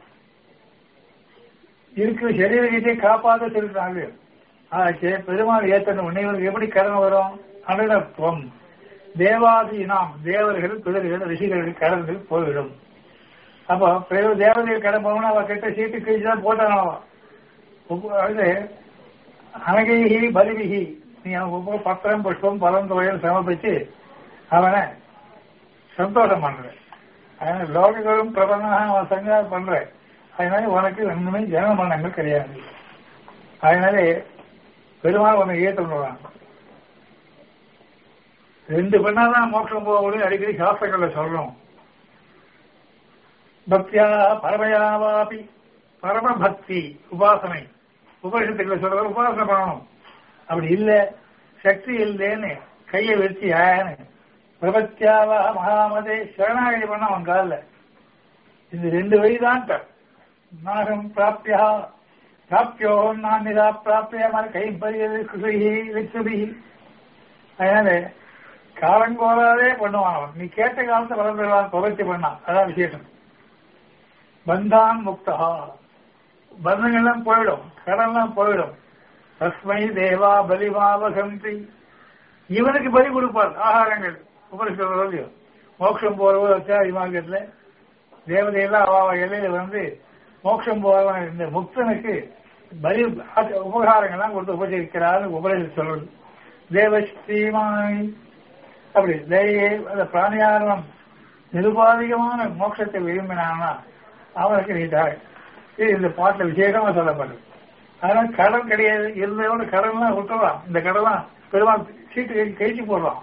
இருக்கிற சரீரத்தை காப்பாத சொல்லிட்டாங்க ஆச்சு பெருமாள் ஏத்தன உன்னை இவனுக்கு எப்படி கடன் வரும் அனுடத்துவம் தேவாதி நாம் தேவர்கள் குதிரைகள் ரிஷிகள் கடன்கள் போய்விடும் அப்போ பிறகு தேவதைகள் கடன் போகணும் அவ கிட்ட சீட்டு கிழிச்சு தான் போட்டானவா அது அனகைகி பலிவிகி நீ அவனுக்கு பத்திரம் புஷ்பம் பலம் தொகையில் சமர்ப்பிச்சு அவனை சந்தோஷம் பண்ற அதனால லோகங்களும் பிரபந்தமாக அவன் சங்காரம் பண்ற அதனால உனக்கு ஒண்ணுமே ஜன மரணங்கள் கிடையாது அதனாலே பெருமாள் உன்னை ஏற்றுவான் ரெண்டு பெண்ணாதான் மோட்சம் போக முடியும் அடிக்கடி சாஸ்திரங்கள்ல சொல்றோம் பக்தியா பரமயாவாபி பரம பக்தி உபாசனை உபனிஷத்துக்களை சொல்ற உபாசனை பண்ணணும் அப்படி இல்ல சக்தி இல்லைன்னு கையை வெட்டி ஆயன்னு பிரபத்தியாவா மகாமதே சரணாகதி பண்ண அவன் காலில் இந்த ரெண்டு வழிதான் நாகம் பிராப்தியா பிராப்தியோ நான் நிதா பிராப்திய மாதிரி கை பரியது குசுகி விசுபி அதனால காலங்கோலாதே பண்ணுவான் அவன் நீ கேட்ட காலத்தை வளர்ந்துடலாம் தொடர்ச்சி பண்ணான் அதான் விசேஷம் பந்தான் முக்தா பந்தங்கள்லாம் போயிடும் கடன்லாம் போயிடும் தஸ்மை தேவா பலிமாவசந்தி இவனுக்கு பலி கொடுப்பார் ஆகாரங்கள் உபரிசல்லையோ மோட்சம் போறவோ வச்சாதி மார்க்கத்துல தேவதையெல்லாம் அவ எல்லையில வந்து மோட்சம் போறவன் இந்த முக்தனுக்கு பலி உபகாரங்கள்லாம் கொடுத்து உபசரிக்கிறாரு உபரிசல் சொல்றது தேவஸ்ரீமாய் அப்படி தயே அந்த பிராணியாரணம் நிருபாதிகமான மோட்சத்தை விரும்பினான்னா அவனுக்கு நீட்டாக இது இந்த பாட்டில் விசேஷமா சொல்லப்படுது அதனால கடன் கிடையாது இருந்தவன கடன்லாம் விட்டுறலாம் இந்த கடன்லாம் பெருமாள் சீட்டு கழிச்சு போடுறான்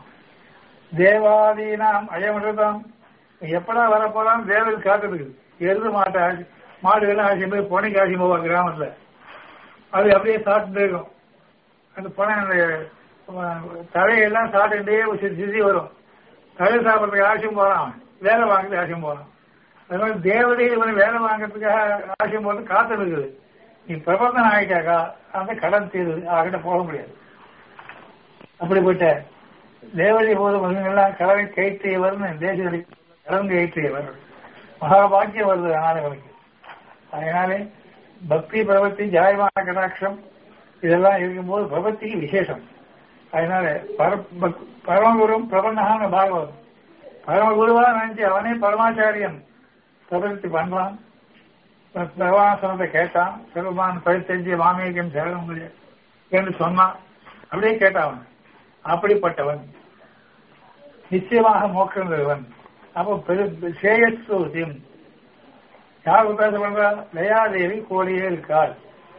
தேவாதீனாம் அயமிடதாம் எப்படா வரப்போறான் தேவர்கள் காத்துருக்கு எருது மாட்டை ஆசி மாடுகள்லாம் ஆசி போய் பொனைக்கு ஆசி போவா கிராமத்துல அது அப்படியே சாப்பிட்டு இருக்கும் அந்த பொனை அந்த தழையெல்லாம் சாப்பிட்டுட்டே சிசி வரும் தழை சாப்பிட்றதுக்கு ஆசியம் போறான் வேலை வாங்குறது ஆசியம் போறான் அது மாதிரி தேவதை இவனை வேலை வாங்குறதுக்காக ஆசியம் போறது காத்து இருக்குது நீ பிரபந்தம் ஆகிட்டாக்கா அந்த கடன் தீர்வு அவகிட்ட போக முடியாது அப்படிப்பட்ட தேவதை போது மகன்கள்லாம் கடனை கைற்றியவர்னு தேசிய கடன் கைற்றியவர் மகாபாக்கியம் வருது அதனால இவனுக்கு அதனாலே பக்தி பிரபத்தி ஜாயமான கடாட்சம் இதெல்லாம் இருக்கும்போது பிரபத்திக்கு விசேஷம் அதனால பரமகுரும் பிரபந்தகான பாகவதம் பரமகுருவா நினைச்சு அவனே பரமாச்சாரியன் பிரபத்தி பண்றான் பிரவாசனத்தை கேட்டான் பெருமான் பரித்தெஞ்சு மாமேகம் சேரம் என்று சொன்னான் அப்படியே கேட்டான் அப்படிப்பட்டவன் நிச்சயமாக மோக்கம் தருவன் அப்போ பெரு சேயஸ்வசியம் யார் உபதேசம் பண்றா தயாதேவி கோடியே இருக்காள்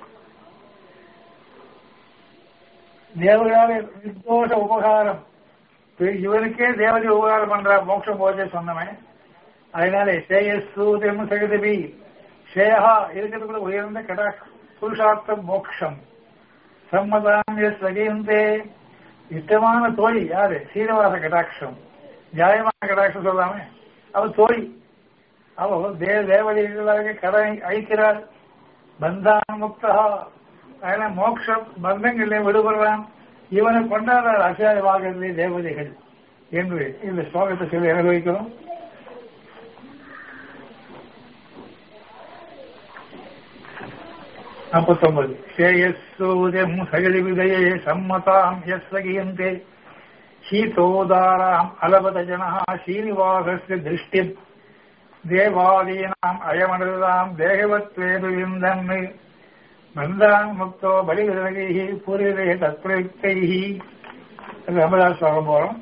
தேவர்களால நிர்தோஷ உபகாரம் இவனுக்கே தேவதை உபகாரம் பண்றா மோட்சம் போச்சே சொன்னவன் அதனால சேயஸ்வதம் சகதபி ஸ்ரேயா இருக்கிறதுக்குள்ள உயர்ந்த கடா புருஷார்த்தம் மோக்ஷம் சம்மதாம் சகிந்தே இஷ்டமான தோழி யாரு சீனிவாச கடாட்சம் நியாயமான கடாட்சம் சொல்லாம அவ தோழி அவ தேவ தேவதைகளாக கடை அழிக்கிறார் பந்தான் முக்தா அதனால மோட்சம் பந்தங்களை விடுபடுறான் இவனை கொண்டாடுறார் அசாயமாகிறதே தேவதைகள் என்று இந்த ஸ்லோகத்தை சொல்லி அனுபவிக்கிறோம் நாற்பத்தொன்பது ஸ்ரேயஸ்ஸூதம் சகலி விதயே சம்மதாம் யஸ்வகியந்தே शीतोदाराम् अलपतजनः श्रीनिवासस्य दृष्टिम् देवादीनाम् अयमनृताम् देहवत्वेषु विन्दन् बन्धान् मुक्तो बलिविदगैः पूरिरे तत्प्रयुक्तैः ஐம்பதாவது ஸ்லோகம் போறோம்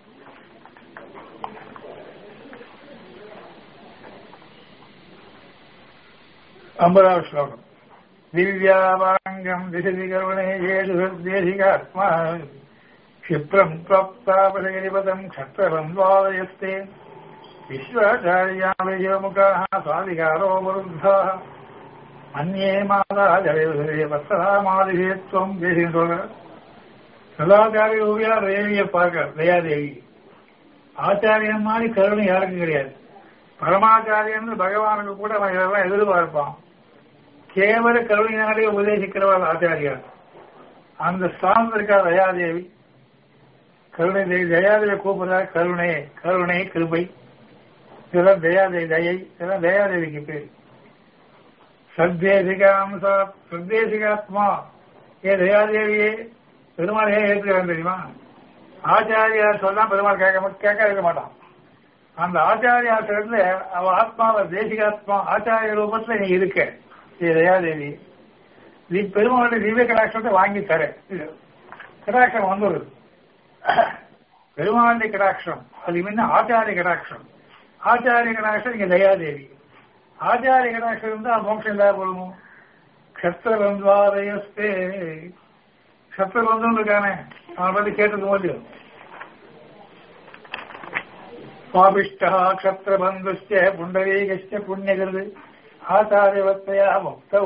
ஐம்பதாவது ஸ்லோகம் திவ்யாவாங்கம் திசதி கருணே ஏது தேசிகாத்மா क्षिप्रम् त्वप्तापशगिरिपदम् क्षत्रम् द्वादयस्ते विश्वाचार्या विजयमुखाः स्वाधिकारोपरुद्धाः अन्ये माता जलयुधरे वत्सरामादिशे त्वम् தேசியம் சொல்ற சதாச்சாரிய ஓவியா தேவியை பார்க்க தயாதேவி ஆச்சாரியன் மாதிரி கருணை யாருக்கும் கிடையாது பரமாச்சாரியன் பகவானுக்கு கூட அவன் இதெல்லாம் எதிர்பார்ப்பான் கேவல கருணையினாலே உபதேசிக்கிறவள் ஆச்சாரியார் அந்த ஸ்தானத்தில் இருக்கா தயாதேவி கருணை தேவி தயாதேவி கூப்பிடுறா கருணை கருணை கிருபை இதெல்லாம் தயாதேவி தயை இதெல்லாம் தயாதேவிக்கு பேர் சத்தேசிகாம் சத்தேசிகாத்மா ஏ தயாதேவியே பெருமாள் ஏன் ஏற்றுக்கிறான் தெரியுமா ஆச்சாரியார் சொன்னா பெருமாள் கேட்க கேட்க இருக்க மாட்டான் அந்த ஆச்சாரியார் இருந்து அவ ஆத்மாவை தேசிகாத்மா ஆச்சாரிய ரூபத்துல நீ இருக்க ஸ்ரீ தயாதேவி நீ பெருமாளுடைய திவ்ய கடாட்சத்தை வாங்கி தர கடாட்சம் வந்துடுது பெருமாளுடைய கடாட்சம் அது முன்ன ஆச்சாரிய கடாட்சம் ஆச்சாரிய கடாட்சம் இங்க தயாதேவி ஆச்சாரிய கடாட்சம் இருந்தா மோட்சம் இல்லாத போடுமோ கத்திரபந்த்வாதயஸ்தே கத்திரபந்தம் இருக்கானே அவனை பத்தி கேட்டது போலியோ பாபிஷ்டா க்ஷத்ரபந்துஷ்ட புண்டரீகஷ்ட புண்ணியகிருது ஆச்சாரியவத்தையா முக்தௌ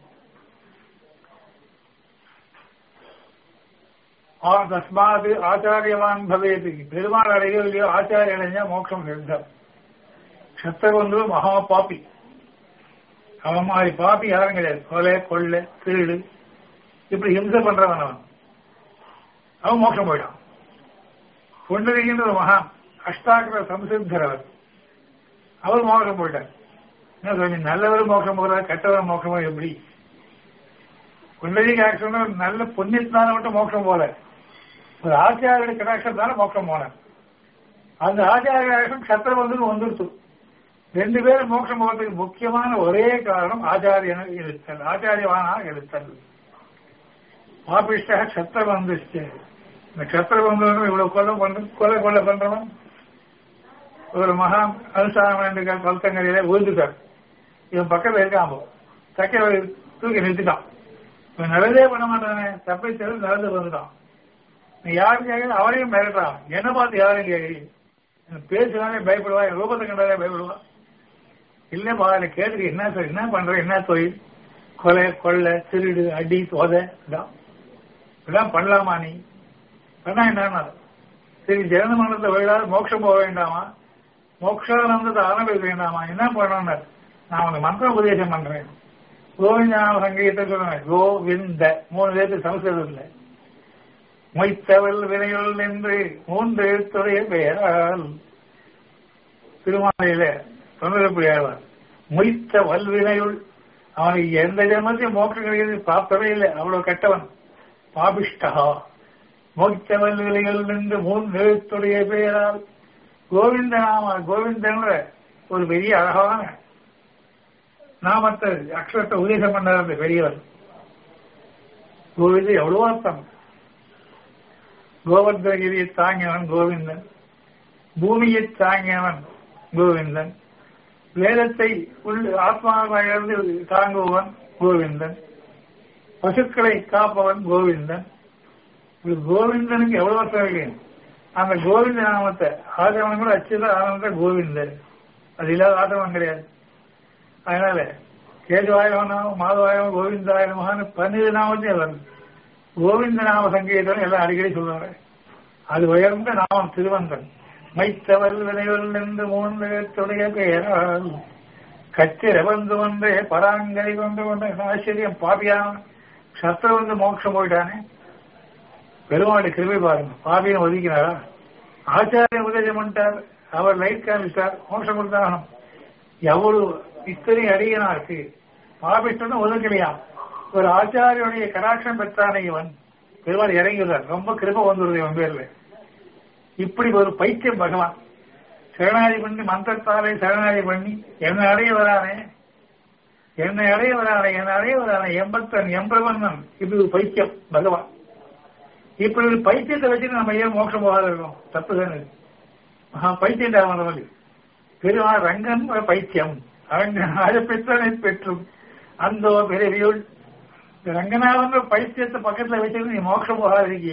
தஸ்மாத் ஆச்சாரியவான் பவேது பெருமாள் அடையோ இல்லையோ ஆச்சாரிய அடைஞ்சா மோட்சம் சித்தம் க்ஷத்ரபந்து மகா பாப்பி அவன் மாதிரி பாப்பி யாரும் கிடையாது கொலை கொள்ளை திருடு இப்படி ஹிம்சை பண்றவன் அவன் அவன் மோட்சம் போயிட்டான் புண்டரிகின்ற ஒரு மகான் அஷ்டாக்கிர சம்சித்தர் அவர் அவர் மோட்சம் போயிட்டார் என்ன சொல்லி நல்லவர் மோட்சம் போகிறார் கெட்டவர் மோட்சம் போய் எப்படி புண்டரி கடாட்சம் நல்ல புண்ணியத்தினால மட்டும் மோட்சம் போல ஒரு ஆச்சாரிய கடாட்சத்தால மோட்சம் போனார் அந்த ஆச்சாரிய கடாட்சம் சத்திரபந்து வந்துருச்சு ரெண்டு பேரும் மோட்சம் போகிறதுக்கு முக்கியமான ஒரே காரணம் ஆச்சாரியன இருத்தல் ஆச்சாரியவானாக இருத்தல் பாபிஷ்ட சத்திரபந்துஷ்ட இந்த சத்திரபந்து இவ்வளவு கொலை பண்ற கொலை கொலை பண்றவன் ஒரு மகா அனுசாரம் பல்தங்கரையில விழுந்துட்டார் இவன் பக்கத்துல இருக்கான் தக்க தூக்கி நிறுத்திட்டான் இவன் நல்லதே பண்ண மாட்டானே தப்பை தெரிந்து நடந்து வந்துட்டான் நீ யாரும் கேட்கல அவரையும் மிரட்டான் என்ன பார்த்து யாரும் கேட்குறீங்க பேசுனாலே பயப்படுவா என் ரூபத்தை கண்டாலே பயப்படுவா இல்லப்பா அதை கேட்டுக்கு என்ன சொல் என்ன பண்ற என்ன தொழில் கொலை கொள்ளை திருடு அடி தோதை இதான் இதெல்லாம் பண்ணலாமா நீ பண்ணா என்ன சரி ஜெகன மண்டலத்தை விழாது மோட்சம் போக வேண்டாமா மோட்சானந்தத்தை அனுபவிக்க வேண்டாமா என்ன பண்ணணும் நான் உனக்கு மந்திர உபதேசம் பண்றேன் கோவிந்தான சங்கீதத்தை சொல்லுவேன் கோவிந்த மூணு பேருக்கு சமஸ்கிருதத்தில் மொய்த்தவள் வினையுள் நின்று மூன்று எழுத்துடைய பெயரால் திருமாலையில தொந்தரப்பு ஏழ்வார் மொய்த்த வல்வினையுள் அவனுக்கு எந்த ஜென்மத்தையும் மோட்சம் கிடைக்கிறது பார்த்தவே இல்லை அவ்வளவு கெட்டவன் பாபிஷ்டா மோட்ச வல்வினைகள் நின்று மூன்று எழுத்துடைய பெயரால் கோவிந்த நாம கோவிந்தன்ற ஒரு பெரிய அழகான நாமத்தை அக்ஷரத்தை உபதேசம் பண்ணார் அந்த பெரியவர் கோவிந்த எவ்வளவு அர்த்தம் கோவர்தகிரியை தாங்கியவன் கோவிந்தன் பூமியை தாங்கியவன் கோவிந்தன் வேதத்தை உள் ஆத்மாவிலிருந்து தாங்குபவன் கோவிந்தன் பசுக்களை காப்பவன் கோவிந்தன் கோவிந்தனுக்கு எவ்வளவு அர்த்தம் இருக்கு அந்த கோவிந்த நாமத்தை ஆதவன் கூட அச்சுத ஆனந்த கோவிந்தர் அது இல்லாத ஆதவன் கிடையாது அதனால கேதுவாயவனாவும் மாதவாயவன் கோவிந்தாயனமான பன்னிரு நாமத்தையும் வருது கோவிந்த நாம சங்கீதம் எல்லாம் அடிக்கடி சொல்லுவாங்க அது உயர்ந்த நாமம் திருவந்தன் மைத்தவல் வினைகள் என்று மூன்று துடைய பெயரால் கச்சிர வந்து ஒன்றே பராங்கரை கொண்டு கொண்ட ஆச்சரியம் பாபியான சத்திர வந்து மோட்சம் போயிட்டானே பெருமாளுடைய கிருபை பாருங்க பாபியன் ஒதுக்கினாரா ஆச்சாரிய உதவி பண்ணிட்டார் அவர் லைட் காமிச்சார் மோட்சம் கொடுத்தாகணும் எவ்வளவு இத்தனை அடியனா இருக்கு பாபிஷ்டன் ஒதுக்கலையாம் ஒரு ஆச்சாரியுடைய கடாட்சம் பெற்றானே இவன் பெருமாள் இறங்கிடுறார் ரொம்ப கிருப வந்துடுது இவன் பேர்ல இப்படி ஒரு பைத்தியம் பகவான் சரணாதி பண்ணி மந்திரத்தாலே சரணாதி பண்ணி என்னை அடைய வரானே என்னை அடைய வரானே என்னை அடைய வரானே எம்பத்தன் எம்பிரவண்ணன் இப்படி ஒரு பைத்தியம் பகவான் இப்படி ஒரு பைத்தியத்தை வச்சுட்டு நம்ம ஏன் மோட்சம் போகாத இருக்கோம் தப்பு தானே மகா பைத்தியம் அவன் பெருமாள் ரங்கன் ஒரு பைத்தியம் அரங்கன் அதை பெற்றனை பெற்றும் அந்த பிறவியுள் ரங்கநாதன் பைத்தியத்தை பக்கத்துல வச்சுட்டு நீ மோட்சம் போகாத இருக்கிய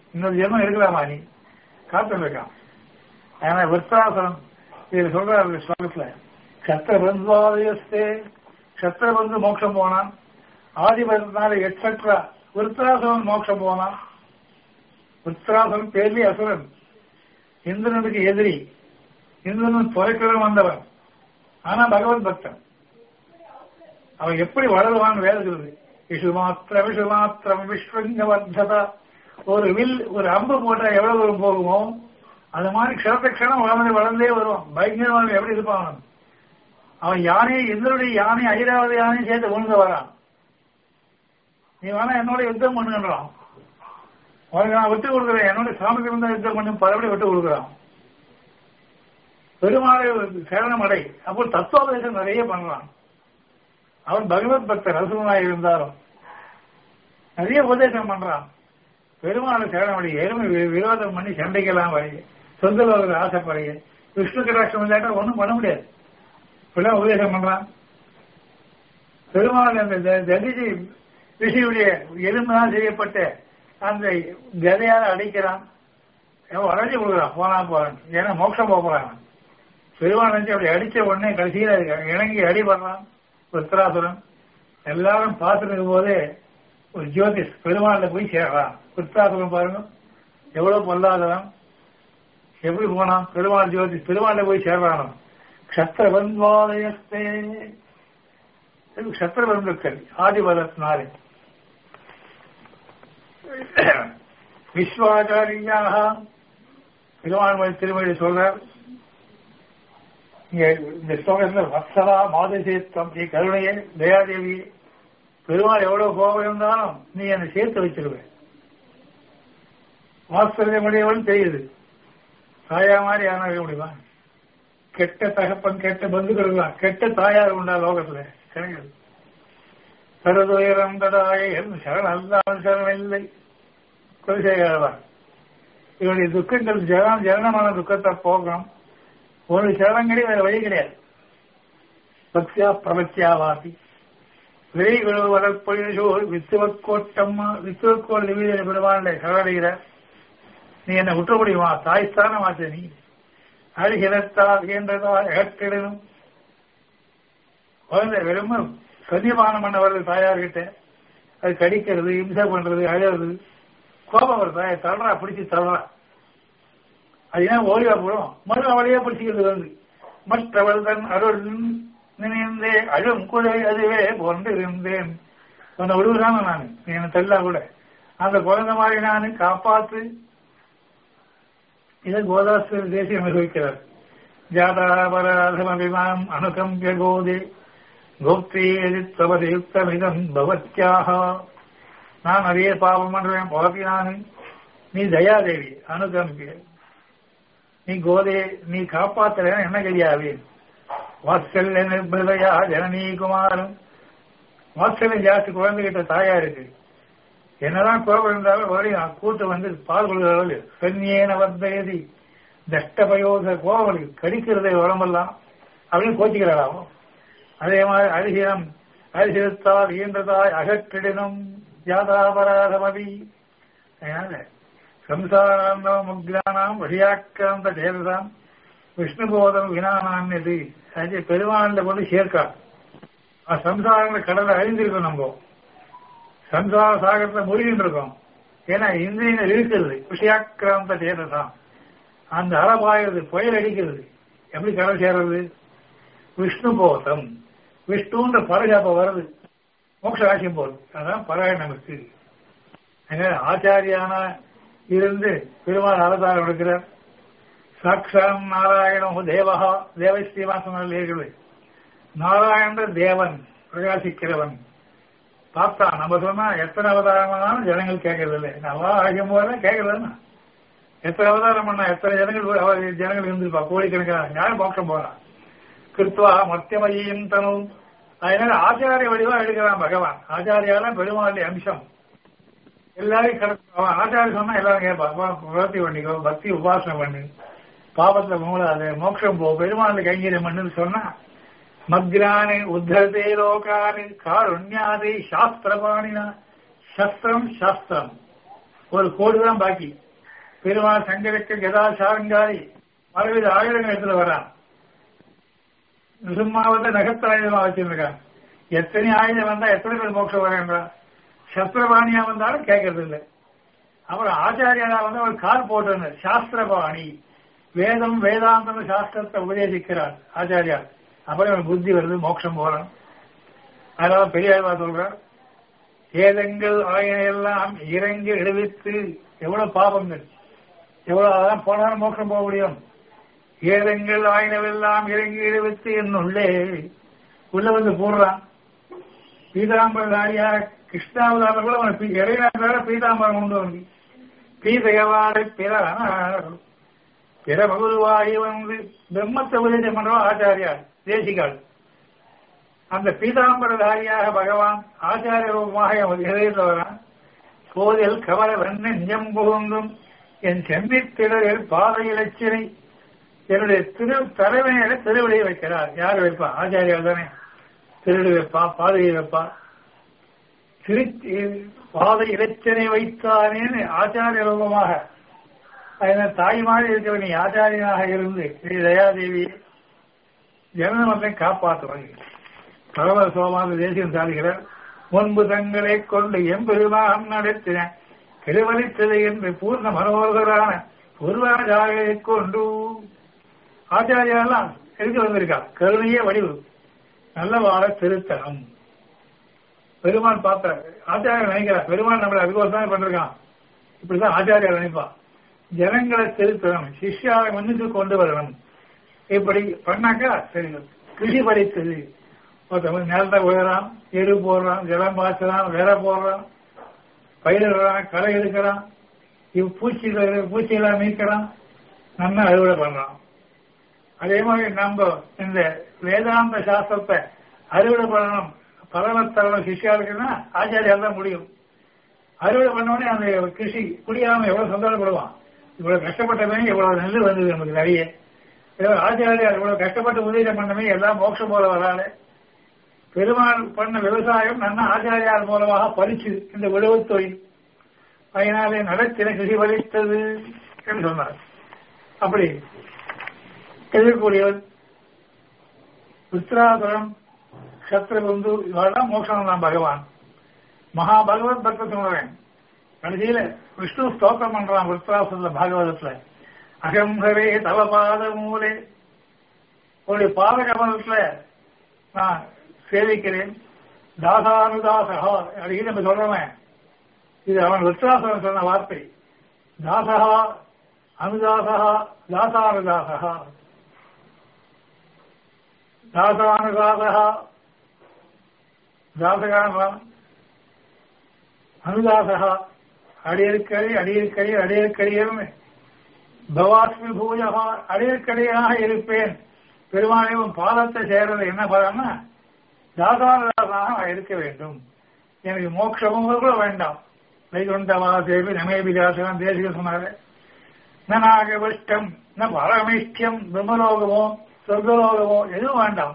இன்னொரு ஜென்மம் இருக்கலாமா நீ காத்து இருக்கான் ஆனா விற்த்தாசனம் இதுல சொல்றாரு ஸ்லோகத்துல கத்திரபந்துவாதயஸ்தே கத்திரபந்து மோட்சம் போனான் ஆதிபதத்தினால எட்செட்ரா விருத்தாசனம் மோட்சம் போனான் விருத்தாசனம் பேர்லி அசுரன் இந்திரனுக்கு எதிரி இந்திரன் துறைக்கிடம் வந்தவன் ஆனா பகவத் பக்தன் அவன் எப்படி வளருவான்னு வேறுகிறது விஷு மாத்திரம் விஷு மாத்திரம் விஸ்வங்க வர்த்ததா ஒரு வில் ஒரு அம்பு போட்டா எவ்வளவு தூரம் போகுமோ அது மாதிரி க்ஷணத்தை க்ஷணம் வளர்ந்து வளர்ந்தே வருவான் பயங்கரமான எப்படி இருப்பான் அவன் அவன் யானையை இந்திரனுடைய யானை ஐராவது யானையும் சேர்த்து விழுந்து வரான் நீ வேணா என்னோட யுத்தம் பண்ணுன்றான் உனக்கு நான் விட்டு கொடுக்குறேன் என்னோட சாமர்த்தியம் தான் யுத்தம் பண்ணி பலபடி விட்டு கொடுக்குறான் பெருமாளை சேரணம் அடை அப்போ தத்துவோபதேசம் நிறைய பண்றான் அவன் பகவத் பக்தர் ரசூனாய் இருந்தாலும் நிறைய உபதேசம் பண்றான் பெருமாளை சேரணம் அடை எருமை வி- விரோதம் பண்ணி சண்டைக்கெல்லாம் வரைய சொந்த லோகத்தில் ஆசைப்படுங்க விஷ்ணு கடாட்சம் இல்லாட்டா ஒண்ணும் பண்ண முடியாது இப்படிலாம் உபதேசம் பண்றான் பெருமாள் அந்த த- ததிஜி ரிஷியுடைய எலும்புதான் செய்யப்பட்ட அந்த கதையால அடைக்கிறான் அவன் அடைஞ்சு கொடுக்குறான் போனா போறான் ஏன்னா மோட்சம் போக போறான் பெருமாள் நினைச்சு அப்படி அடிச்ச உடனே கடைசியில இணங்கி அடிபடுறான் உத்தராசுரன் எல்லாரும் பார்த்துட்டு இருக்கும் போதே ஒரு ஜோதிஷ் பெருமாள்ல போய் சேர்றான் உத்தராசுரன் பாருங்க எவ்வளவு பொல்லாதவன் எப்படி போனான் பெருமாள் ஜோதிஷ் பெருமாள்ல போய் சேர்றானோ க்ஷத்திரபந்த்வாதயஸ்தே இது க்ஷத்திரபந்துக்கள் ஆதிபதத்தினாலே விஸ்வாச்சாரியாக பெருமாள் திருமொழி சொல்றார் இங்க இந்த ஸ்லோகத்துல வத்சலா மாதசேத்தம் நீ கருணையே தயாதேவி பெருமாள் எவ்வளவு கோபம் இருந்தாலும் நீ என்னை சேர்த்து வச்சிருவேன் வாத்சல்யமுடையவன் தெரியுது தாயா மாதிரி யாரும் முடியுமா கெட்ட தகப்பன் கெட்ட பந்துக்கள் கெட்ட தாயார் உண்டா லோகத்துல கிடையாது கருதுயரம் தடாய சரண் அல்லாமல் சரணம் இல்லை குலசேகரவன் இவருடைய துக்கங்கள் ஜனம் ஜனனமான துக்கத்தை போகணும் ஒரு சரணங்களே வேற வழி கிடையாது பக்தியா பிரபத்தியா வாசி விரை விழுவு வரப்பொழிசோர் வித்துவக்கோட்டம்மா வித்துவக்கோள் நிவீதனை பெருமாண்டை சரணடைகிறார் நீ என்ன விட்ட முடியுமா தாய்ஸ்தானமாச்சு நீ அழுகிறத்தால் இயன்றதா ஏற்றிடணும் குழந்தை வெறும் சன்னிபானம் பண்ணவர்கள் தாயார்கிட்ட அது கடிக்கிறது இம்சை பண்றது அழுறது கோபம் வருது தாயை தள்ளுறா பிடிச்சி தள்ளுறா அது ஏன் ஓடிவா போடும் மறு அவளையே பிடிச்சிக்கிறது வந்து மற்றவள் தன் அருள் நினைந்தே அழும் குழை அதுவே போன்று இருந்தேன் உன்னை விடுவதான நான் நீ என்ன தள்ளா கூட அந்த குழந்தை மாதிரி நான் காப்பாத்து இதை கோதாஸ்தர் தேசியம் அனுபவிக்கிறார் ஜாதாபராதமபிமானம் அனுகம்பிய கோதே கோப்தி எதிர்த்தவதி யுக்தமிதம் பவத்யாக நான் நிறைய பாவம் பண்றேன் போகி நான் நீ தயாதேவி அனுகம்பிய நீ கோதே நீ காப்பாத்துறேன் என்ன கிடையாது வாத்சல்ய நிர்பதையா ஜனனி குமாரன் வாத்சல்யம் ஜாஸ்தி குழந்தைகிட்ட தாயா இருக்கு என்னதான் கோபம் இருந்தாலும் வரையும் கூட்டு வந்து பால் கொடுக்கிறாள் சென்னியேன வர்த்தயதி தஷ்டபயோத கோபம் கடிக்கிறதை உடம்பெல்லாம் அப்படின்னு கோச்சிக்கிறாளாவும் அதே மாதிரி அரிசினம் அரிசித்தால் இயன்றதாய் அகற்றிடனும் ஜாதாபராதமதி அதனால சம்சாராந்தவ முக்ரானாம் வழியாக்கிராந்த சேததாம் விஷ்ணுபோதம் வினானான்யது அது பெருமாண்ட கொண்டு சேர்க்கா சம்சாரங்களை கடலை அழிந்திருக்கோம் நம்ம சம்சார சாகரத்தை முழுகிட்டு இருக்கோம் ஏன்னா இந்திரியங்கள் இருக்கிறது விஷயாக்கிராந்த சேததான் அந்த அறபாயிறது புயல் அடிக்கிறது எப்படி கடல் சேர்றது விஷ்ணு போதம் விஷ்ணுன்ற பரஜாப்ப வருது மோட்ச ராசியம் போகுது அதான் பராய நமக்கு ஆச்சாரியான இருந்து பெருமாள் அவதாரம் எடுக்கிறார் சாட்சாம் நாராயணம் தேவகா தேவ ஸ்ரீவாசனம் இருக்கிறது நாராயண தேவன் பிரகாசிக்கிறவன் பார்த்தா நம்ம சொன்னா எத்தனை அவதாரமானாலும் ஜனங்கள் கேட்கறது இல்லை நல்லா ஆகியம் போல கேட்கறதுன்னா எத்தனை அவதாரம் பண்ணா எத்தனை ஜனங்கள் அவ- ஜனங்கள் இருந்திருப்பா கோடிக்கணக்கான யாரும் மோட்சம் போறான் கிருத்வா மத்தியமையும் தனும் அதனால ஆச்சாரிய வடிவா எடுக்கிறான் பகவான் ஆச்சாரியால பெருமாளுடைய அம்சம் எல்லாரையும் கடத்த அவன் ஆச்சாரிய சொன்னா எல்லாரும் கேட்பான் பிரவர்த்தி பண்ணிக்கோ பக்தி உபாசனை பண்ணு பாவத்துல மூலாது மோட்சம் போ பெருமாள் கைங்கரியம் பண்ணுன்னு சொன்னா மக்ரானி உத்தரதே லோகானி காருண்யாதி சாஸ்திரபாணினா சஸ்திரம் சாஸ்திரம் ஒரு கோடு தான் பாக்கி பெருமாள் சங்கருக்கு கதா சாரங்காரி பலவித ஆயுதங்கள் எடுத்துல வரான் நிரும்மாவத்தை நகத்தாயுதமா வச்சிருக்கான் எத்தனை ஆயுதம் வந்தா எத்தனை பேர் மோட்சம் வரேன்றா சஸ்திரபாணியா வந்தாலும் கேட்கறது இல்லை அப்புறம் ஆச்சாரியாரா வந்து அவர் கால் போட்டு சாஸ்திரபாணி வேதம் வேதாந்தம் சாஸ்திரத்தை உபதேசிக்கிறார் ஆச்சாரியார் அப்புறம் இவன் புத்தி வருது மோட்சம் போறான் அதனால பெரியாழ்வா சொல்றார் ஏதங்கள் ஆயினையெல்லாம் இறங்கி எழுவித்து எவ்வளவு பாபங்கள் எவ்வளவு அதான் போனாலும் மோட்சம் போக முடியும் ஏதங்கள் ஆயினவெல்லாம் இறங்கி எழுவித்து என்னுள்ளே உள்ள வந்து போடுறான் பீதாம்பரதாரியா கிருஷ்ணாவதாரம் கூட அவன் இறைவனாக பீதாம்பரம் கொண்டு வந்து பீதகவாடை பிற பிற பகுதுவாகி வந்து பிரம்மத்தை உபதேசம் பண்றோம் ஆச்சாரியார் தேசிகாள் அந்த பீதாம்பரதாரியாக பகவான் ஆச்சாரிய ரூபமாக இறைத்தவரான் கோதில் கவல வண்ண நெஞ்சம் புகுந்தும் என் செம்மித்திடரில் பாதை இலச்சினை என்னுடைய திரு தலைவனையில திருவிடையை வைக்கிறார் யார் வைப்பா ஆச்சாரியார் தானே திருடு வைப்பா பாதையை வைப்பா திரு பாதை இலச்சனை வைத்தானேன்னு ஆச்சாரிய ரூபமாக அதனால் தாய் மாதிரி இருக்கிற நீ ஆச்சாரியனாக இருந்து ஸ்ரீ தயாதேவி ஜனநமத்தை காப்பாற்றுவாங்க பரவ சோமாத தேசியம் சாதிக்கிறார் முன்பு தங்களை கொண்டு எம்பெருமாம் நடத்தின திருவலித்தது என்று பூர்ண மனோகரான பூர்வாச்சாரியை கொண்டு ஆச்சாரியெல்லாம் எதுக்கு வந்திருக்கா கருணையே வடிவு நல்ல வாழ திருத்தனம் பெருமான் பார்த்த ஆச்சாரியர் நினைக்கிறார் பெருமான் நம்மளை அதுக்கு தான் பண்ணிருக்கான் இப்படிதான் ஆச்சாரியர் நினைப்பான் ஜனங்களை திருத்தணும் சிஷ்யாவை முன்னுக்கு கொண்டு வரணும் இப்படி பண்ணாக்கா சரி கிருஷி படித்தது ஒருத்தவங்க நிலத்தை உயரான் எரு போடுறான் ஜலம் பாய்ச்சலாம் விரை போடுறான் பயிரிடுறான் களை எடுக்கிறான் இவ் பூச்சிகள் பூச்சியெல்லாம் நீக்கிறான் நல்லா அறுவடை பண்றான் அதே மாதிரி நம்ம இந்த வேதாந்த சாஸ்திரத்தை அறுவடை பண்ணணும் பரவத்தரவ சிஷ்யாளுக்குன்னா ஆச்சாரியால் தான் முடியும் அறுவடை பண்ணோடனே அந்த கிருஷி குடியாம எவ்வளவு சந்தோஷப்படுவான் இவ்வளவு கஷ்டப்பட்டமே இவ்வளவு நெல் வந்தது நமக்கு நிறைய ஆச்சாரியார் இவ்வளவு கஷ்டப்பட்டு உதவி பண்ணமே எல்லாம் மோட்சம் போல வராது பெருமாள் பண்ண விவசாயம் நன்ன ஆச்சாரியார் மூலமாக பறிச்சு இந்த விழுவு தொழில் அதனாலே நடத்தின கிருஷி வலித்தது என்று சொன்னார் அப்படி எதிர்கூடியவர் உத்திராசுரம் சத்ரபந்து இவெல்லாம் மோட்சம் தான் பகவான் மகா பகவத் பக்த சொல்றேன் கடைசியில விஷ்ணு ஸ்தோத்திரம் பண்றான் விருத்ராசுரத்துல பாகவதத்துல அகம்பரே தவ பாத மூலே ஒரு பாத கமலத்துல நான் சேவிக்கிறேன் தாசானுதாசகா அடிக்கடி நம்ம சொல்றவன் இது அவன் விருத்ராசுரன் சொன்ன வார்த்தை தாசகா அனுதாசகா தாசானுதாசகா தாசானுதாசகா தாசகான் அனுதாசகா அடியற்கடி அடியற்கடி அடியற்கடியர்னு பவாஸ்மி பூஜகா அடியற்கடியாக இருப்பேன் பெருமாளையும் பாதத்தை சேர்றது என்ன பலன்னா தாசாரதாசனாக இருக்க வேண்டும் எனக்கு மோட்சமும் கூட வேண்டாம் வைகுண்டவா தேவி நமேபி தாசகம் தேசிக சொன்னாரு நாக விஷ்டம் ந பரமிஷ்டியம் பிரம்மலோகமோ சொர்க்கலோகமோ எதுவும் வேண்டாம்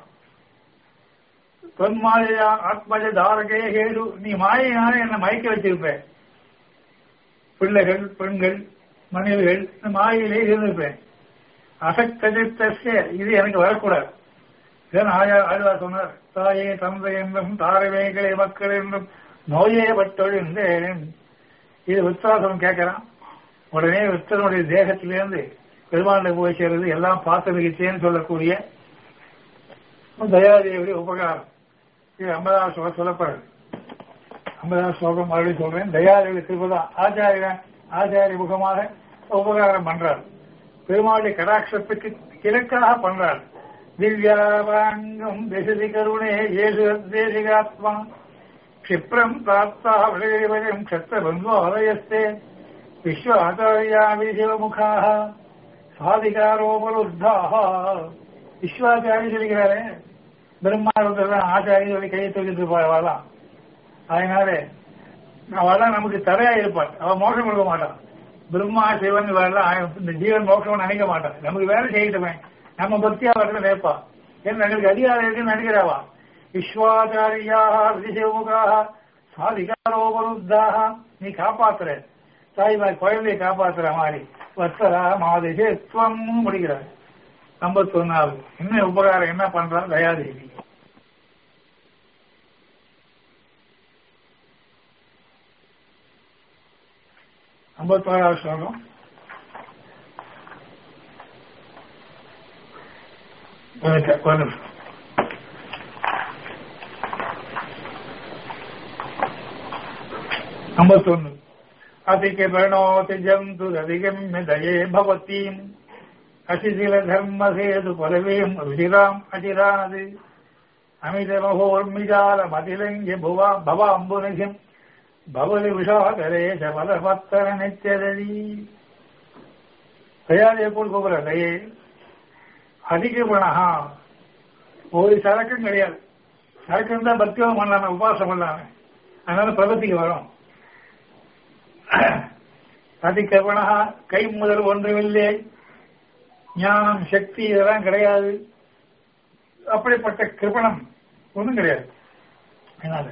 தொன்மாயா ஆத்மஜ தாரகே ஹேடு நீ மாயினால என்ன மயக்க வச்சிருப்பேன் பிள்ளைகள் பெண்கள் மனைவிகள் இந்த மாயிலே இருந்திருப்பேன் அசக்தஜித்தஸ்ய இது எனக்கு வரக்கூடாது இதன் ஆயா ஆழ்வா சொன்னார் தாயே தந்தை என்றும் தாரவேகளை மக்கள் என்றும் நோயே பட்டொழிந்தேன் இது வித்ராசனம் கேட்கிறான் உடனே வித்தனுடைய தேகத்திலிருந்து பெருமாளை போய் சேர்றது எல்லாம் பார்த்து மிகிச்சேன்னு சொல்லக்கூடிய தயாதேவிய உபகாரம் இது ஐம்பதாம் ஸ்லோகம் சொல்லப்படுது ஐம்பதாம் ஸ்லோகம் மறுபடியும் சொல்றேன் தயாதேவி திருப்பதான் ஆச்சாரியன் ஆச்சாரிய முகமாக உபகாரம் பண்றார் பெருமாளுடைய கடாட்சத்துக்கு கிழக்காக பண்றார் திவ்யாவாங்கம் திசதி கருணே ஏசு தேசிகாத்மா क्षिप्रम् प्राप्ताः विषयवयम् क्षत्रबन्धो हृदयस्ते विश्व आचार्यामि शिवमुखाः சாதிகாரோபலுத்தாः விஸ்வாச்சாரி சொல்லிக்கிறாரு பிரம்மாவதெல்லாம் ஆச்சாரி சொல்லி கையை தூக்கிட்டு இருப்பாள் அதனால அவெல்லாம் நமக்கு தடையா இருப்பாள் அவ மோசம் கொடுக்க மாட்டான் பிரம்மா சிவன் இவெல்லாம் இந்த ஜீவன் மோசம் நினைக்க மாட்டான் நமக்கு வேலை செய்யட்டுமே நம்ம பக்தியா வரல நினைப்பா ஏன்னா எங்களுக்கு அதிகாரம் இருக்குன்னு நினைக்கிறாவா விஸ்வாச்சாரியாக விதிசிவமுகாக சாதிகாரோபருத்தாக நீ காப்பாத்துற தாய்மார் குழந்தையை காப்பாத்துற மாதிரி வத்தரா மாதேசி துவம் முடிக்கிறார் ஐம்பத்தி ஒன்னாவது என்ன உபகாரம் என்ன பண்றான் தயாதேவி ஐம்பத்தோராவது ஸ்லோகம் ஒரு நிமிஷம், ஒரு நிமிஷம். ஐம்பத்தொன்னு அதிக பிரணோதி ஜந்து அதிகம்ய தயே பவத்தீம் அசிசில தர்மசேது பதவியும் ருதிராம் அஜிரானது அமித மகோர்மிஜால மதிலங்கிய புவா பவாம்புனசிம் பவதி விஷாகரேஷ பலபத்தர நித்தியததி தயாதே போல் கூப்பிட தயே அதிக பணஹா ஒரு சரக்கும் கிடையாது சரக்கு இருந்தா பக்தியம் பண்ணலாமே உபாசம் பண்ணலாமே அதனால பிரபத்திக்கு வரும் அதிகபணா கை முதல் ஒன்றுமில்லை ஞானம் சக்தி இதெல்லாம் கிடையாது அப்படிப்பட்ட கிருபணம் ஒன்றும் கிடையாது அதனால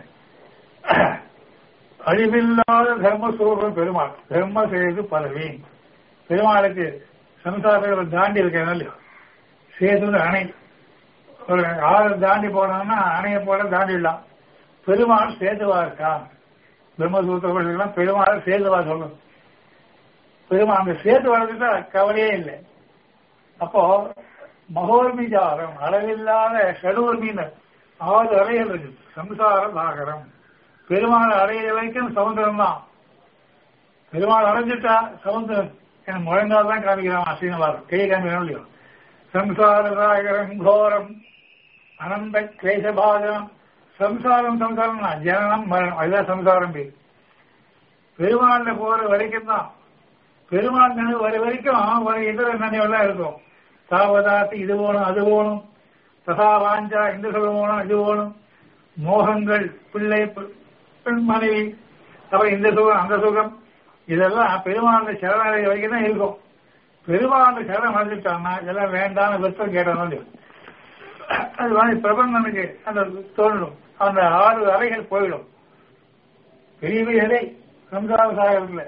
அழிவில்லாத தர்மஸ்வரூபம் பெருமாள் தர்ம செய்து பதவி பெருமாளுக்கு சம்சாரத்தை தாண்டி இருக்கணும் இல்லையோ சேது அணை ஒரு ஆறு தாண்டி போனோம்னா அணையை போல தாண்டிடலாம் பெருமாள் சேதுவா இருக்கான் பிரம்மசூத்திரம் பெருமாள் சேதுவா சொல்லணும் பெருமாள் அந்த சேது வளர்ந்துட்டா கவலையே இல்லை அப்போ மகோர்மிஜாரம் அளவில்லாத ஷடூர்மீன் ஆறு அறைகள் இருக்கு சம்சார சாகரம் பெருமாள் அறைய வரைக்கும் சமுத்திரம் தான் பெருமாள் அடைஞ்சிட்டா சமுத்திரம் எனக்கு முழங்கால் தான் காமிக்கிறான் அசீனவாரம் கை காமிக்கிறோம் இல்லையோ சம்சார சாகரம் கோரம் அனந்த கிளேசபாதம் சம்சாரம் சம்சாரம் தான் ஜனனம் மரணம் அதுதான் சம்சாரம் பேர் பெருமாள்ல போற வரைக்கும் தான் பெருமாள் நினைவு வர வரைக்கும் ஒரு இதர நினைவெல்லாம் இருக்கும் சாவதாத்து இது போகணும் அது போகணும் தசா வாஞ்சா இந்த சுகம் போகணும் இது போகணும் மோகங்கள் பிள்ளை பெண் மனைவி அப்புறம் இந்த சுகம் அந்த சுகம் இதெல்லாம் பெருமாள் சரணாலய வரைக்கும் தான் இருக்கும் பெருமாள் சரணம் அடைஞ்சிட்டான்னா இதெல்லாம் வேண்டாம் வெத்தம் கேட்டாலும் அது மாதிரி பிரபந்தனுக்கு அந்த தோன்றும் அந்த ஆறு அறைகள் போயிடும் பெரிய பெரிய அறை சம்சார சாகரத்தில்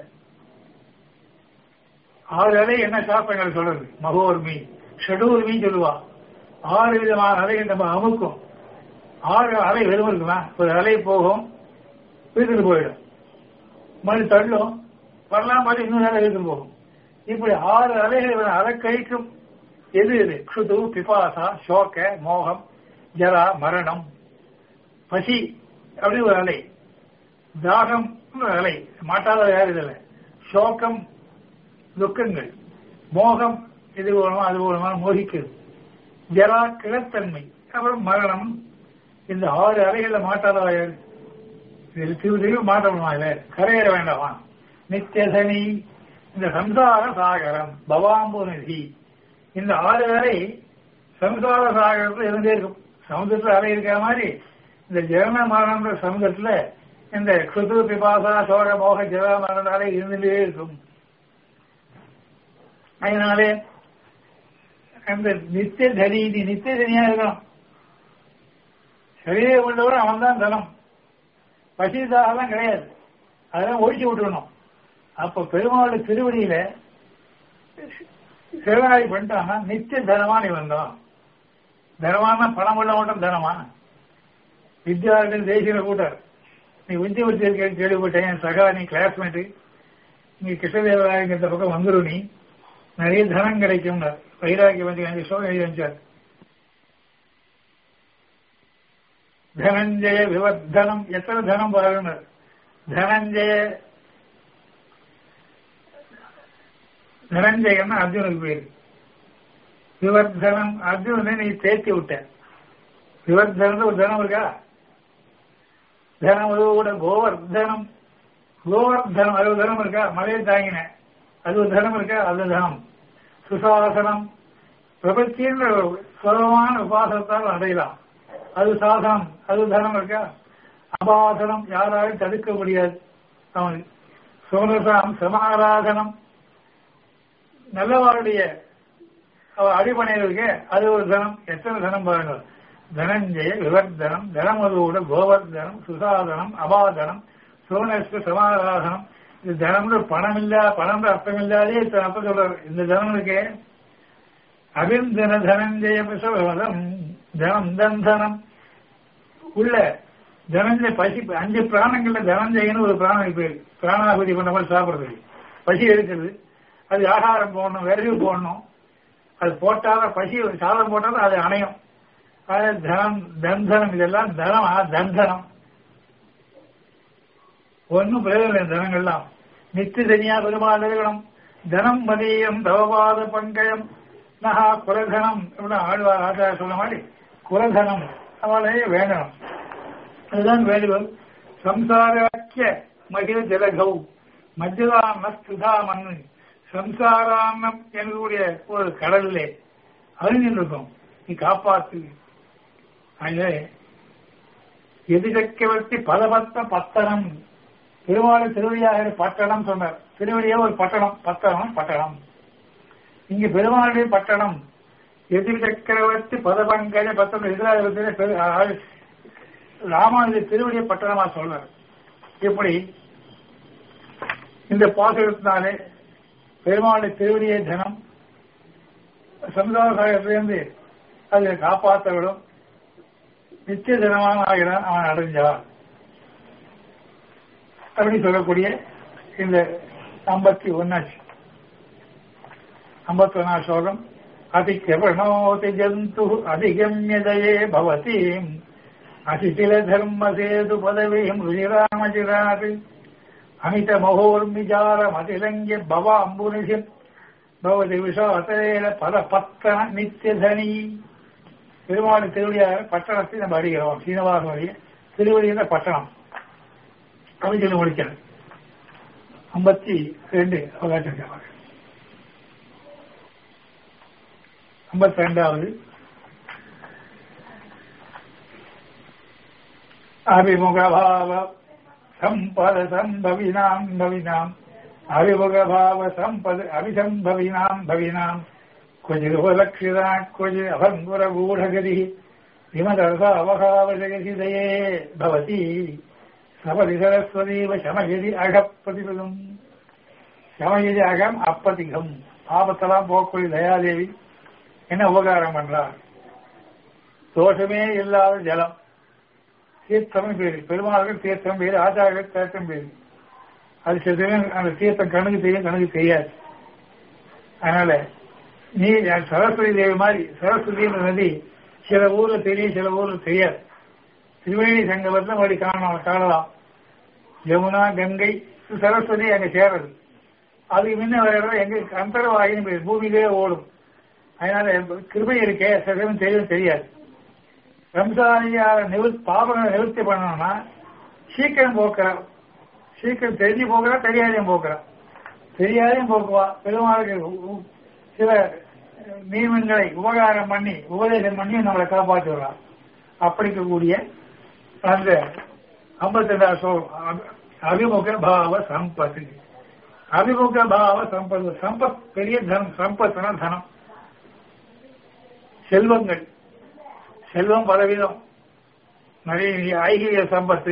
ஆறு அலை என்ன சாஸ்திரங்கள் சொல்றது மகோர்மி ஷடூர்மி சொல்லுவா ஆறு விதமான அலைகள் நம்ம அமுக்கும் ஆறு அலை வெறும் இருக்குமா ஒரு அலை போகும் வீட்டுக்கு போயிடும் மணி தள்ளும் வரலாம் மாதிரி இன்னொரு அலை வீட்டுக்கு போகும் இப்படி ஆறு அலைகள் அலை கழிக்கும் எது இது க்ஷுது பிபாசா சோக மோகம் ஜரா மரணம் பசி அப்படி ஒரு அலை தாகம் ஒரு அலை மாட்டாத யார் இதில் சோகம் துக்கங்கள் மோகம் இது போலமா அது போலமா மோகிக்கிறது ஜரா கிழத்தன்மை அப்புறம் மரணம் இந்த ஆறு அறைகள்ல மாட்டாதவா யாரு திரும்ப திரும்ப மாட்டணுமா இல்ல கரையேற வேண்டாமா நித்திய சனி இந்த சம்சார சாகரம் பவாம்பு நிதி இந்த ஆறு அறை சம்சார சாகரத்துல இருந்தே இருக்கும் சமுதிரத்துல அறை இருக்கிற மாதிரி இந்த ஜெரண மரணம்ன்ற சமுதிரத்துல இந்த கிருது பிபாசா சோழ மோக ஜெரா மரண அறை இருந்துட்டே இருக்கும் அதனாலே அந்த நித்திய தரீதி நித்திய தனியா இருக்கணும் சரீரை உள்ளவரும் அவன் தான் தனம் பசிதாகலாம் கிடையாது அதெல்லாம் ஒழிச்சு விட்டுருணும் அப்ப பெருமாள் திருவடியில சிவனாடி பண்ணிட்டான்னா நித்திய தனமா நீ வந்தோம் தனமான பணம் உள்ள மட்டும் தனமா வித்யார்த்தன் தேசிய கூட்டார் நீ விந்திய வச்சிருக்க கேள்விப்பட்டேன் என் சகா நீ கிளாஸ்மேட்டு நீ கிருஷ்ணதேவராயங்க இந்த பக்கம் வந்துடும் நீ நிறைய தனம் கிடைக்கும் வைராகியம் வந்து எனக்கு சோகம் எழுதி வச்சார் தனஞ்சய விவர்தனம் எத்தனை தனம் பாருங்க தனஞ்சய தனஞ்சயன்னா அர்ஜுனுக்கு பேரு விவர்தனம் அர்ஜுனனை நீ தேர்த்தி விட்ட விவர்தனம் ஒரு தனம் இருக்கா தனம் கூட கோவர்தனம் கோவர்தனம் அது தனம் இருக்கா மலையை தாங்கின அது ஒரு தனம் இருக்கா அது தனம் சுசாசனம் பிரபத்தின்ற சுலபமான உபாசனத்தால் அடையலாம் அது சாசனம் அது தனம் இருக்கா அபாசனம் யாராலும் தடுக்க முடியாது அவனுக்கு சோனசாம் சமாராதனம் நல்லவாருடைய அடிபணையிருக்கு அது ஒரு தனம் எத்தனை தனம் பாருங்க தனஞ்சய விவர்தனம் தனமதோட கோவர்தனம் சுசாதனம் அபாதனம் சோனஸ்து சமாராதனம் இது தனம்னு பணம் இல்ல பணம் அர்த்தம் இல்லாதே இத்தனை அர்த்தம் சொல்றாரு இந்த தனம் இருக்கே அபிந்தன தனஞ்சய பிசவதம் தனம் தந்தனம் உள்ள தனஞ்சய பசி அஞ்சு பிராணங்கள்ல தனஞ்சயன்னு ஒரு பிராணம் பேர் பிராணாகுதி பண்ண மாதிரி சாப்பிடுறது பசி எடுக்கிறது அது ஆகாரம் போடணும் விறகு போடணும் அது போட்டாலும் பசி சாதம் போட்டாலும் அது அணையும் அது தனம் தந்தனம் இதெல்லாம் தனம் தந்தனம் ஒன்னும் பிரயோஜனம் தனங்கள்லாம் நித்திய தனியா பெருமாள் இருக்கணும் தனம் மதியம் தவபாத பங்கயம் நகா குலதனம் அப்படின்னு ஆழ்வார் ஆச்சார சொன்ன மாதிரி குலதனம் அவளையே வேண்டணும் அதுதான் வேண்டுகோள் சம்சாராக்கிய மகிழ ஜலகௌ மத்தியதான சுதா மண்ணு சம்சாரான்னம் என்கூடிய ஒரு கடலிலே அறிஞர் இருக்கும் நீ காப்பாத்து அதிலே எதிர்க்கவர்த்தி பலபத்த பத்தனம் பெருமாள் திருவடியாக பட்டணம் சொன்னார் திருவடியே ஒரு பட்டணம் பத்தனம் பட்டணம் இங்கு பெருமாளுடைய பட்டணம் எதிர் சக்கரவர்த்தி பதபங்கஜ பத்தனம் எதிராக ராமானுஜ திருவடிய பட்டணமா சொல்றார் இப்படி இந்த பாசுரத்தினாலே பெருமாளுடைய திருவடியை தனம் சமுதாயத்திலிருந்து அதை காப்பாற்ற விடும் நித்திய தினமான ஆகிறான் அவன் அடைஞ்சான் அப்படி சொல்லக்கூடிய இந்த ஐம்பத்தி ஒன்னாச்சு ஐம்பத்தி ஒன்னா ஸ்லோகம் அதிகரணோதி ஜந்து அதிகம்யதயே பவதி அசிசில தர்ம சேது பதவியும் ருஜிராமஜிராது அமித மகோர்மிஜார மதிலங்கிய பவ அம்புனிஷம் பவதி விஷாத்தேன பல பத்தன நித்தியதனி பெருமாள் திருவடியாக பட்டணத்தை நம்ம அடிக்கிறோம் சீனவாச வழிய திருவடியில பட்டணம் அப்படின்னு சொல்லி முடிக்கிறது ஐம்பத்தி ரெண்டு அவகாசம் ஐம்பத்தி ரெண்டாவது அபிமுகபாவ சம்பத சம்பவினாம் பவினாம் அபிமுகபாவ சம்பத அபிசம்பவினாம் பவினாம் क्वचिदुपलक्षिता क्वचित् अभङ्गुरगूढगतिः विमदर्था अवभावजगसिदये भवति சபதி சரஸ்வதீவ சமயதி அகப்பதிபதம் சமயதி அகம் அப்பதிகம் ஆபத்தெல்லாம் போக்கக்கூடிய தயாதேவி என்ன உபகாரம் பண்றார் தோஷமே இல்லாத ஜலம் தீர்த்தம் பேரு பெருமாள்கள் தீர்த்தம் பேரு ஆச்சாரியர்கள் தீர்த்தம் பேரு அது சில சமயம் அந்த தீர்த்தம் கண்ணுக்கு தெரியும் கண்ணுக்கு தெரியாது அதனால நீ சரஸ்வதி தேவி மாதிரி சரஸ்வதி நதி சில ஊர்ல தெரியும் சில ஊர்ல தெரியாது திருவேணி சங்கமத்தில் அப்படி காணலாம் காணலாம் யமுனா கங்கை சரஸ்வதி அங்க சேரது அதுக்கு முன்ன வேற இடம் எங்க அந்தரவாகின்னு பேர் பூமியிலே ஓடும் அதனால கிருபை இருக்கே சகலம் தெரியும் தெரியாது ரம்சானியார நிவர்த்தி பாபங்களை நிவர்த்தி பண்ணணும்னா சீக்கிரம் போக்குறான் சீக்கிரம் தெரிஞ்சு போக்குறா தெரியாதையும் போக்குறான் தெரியாதையும் போக்குவா பெருமாளுக்கு சில நியமங்களை உபகாரம் பண்ணி உபதேசம் பண்ணி நம்மளை காப்பாற்றுகிறான் அப்படிக்கக்கூடிய அந்த ஐம்பத்தி ரெண்டாவது அபிமுக பாவ சம்பத்து அபிமுக பாவ சம்பத் சம்பத் பெரிய தனம் சம்பத்துனா தனம் செல்வங்கள் செல்வம் பலவிதம் நிறைய ஐகிய சம்பத்து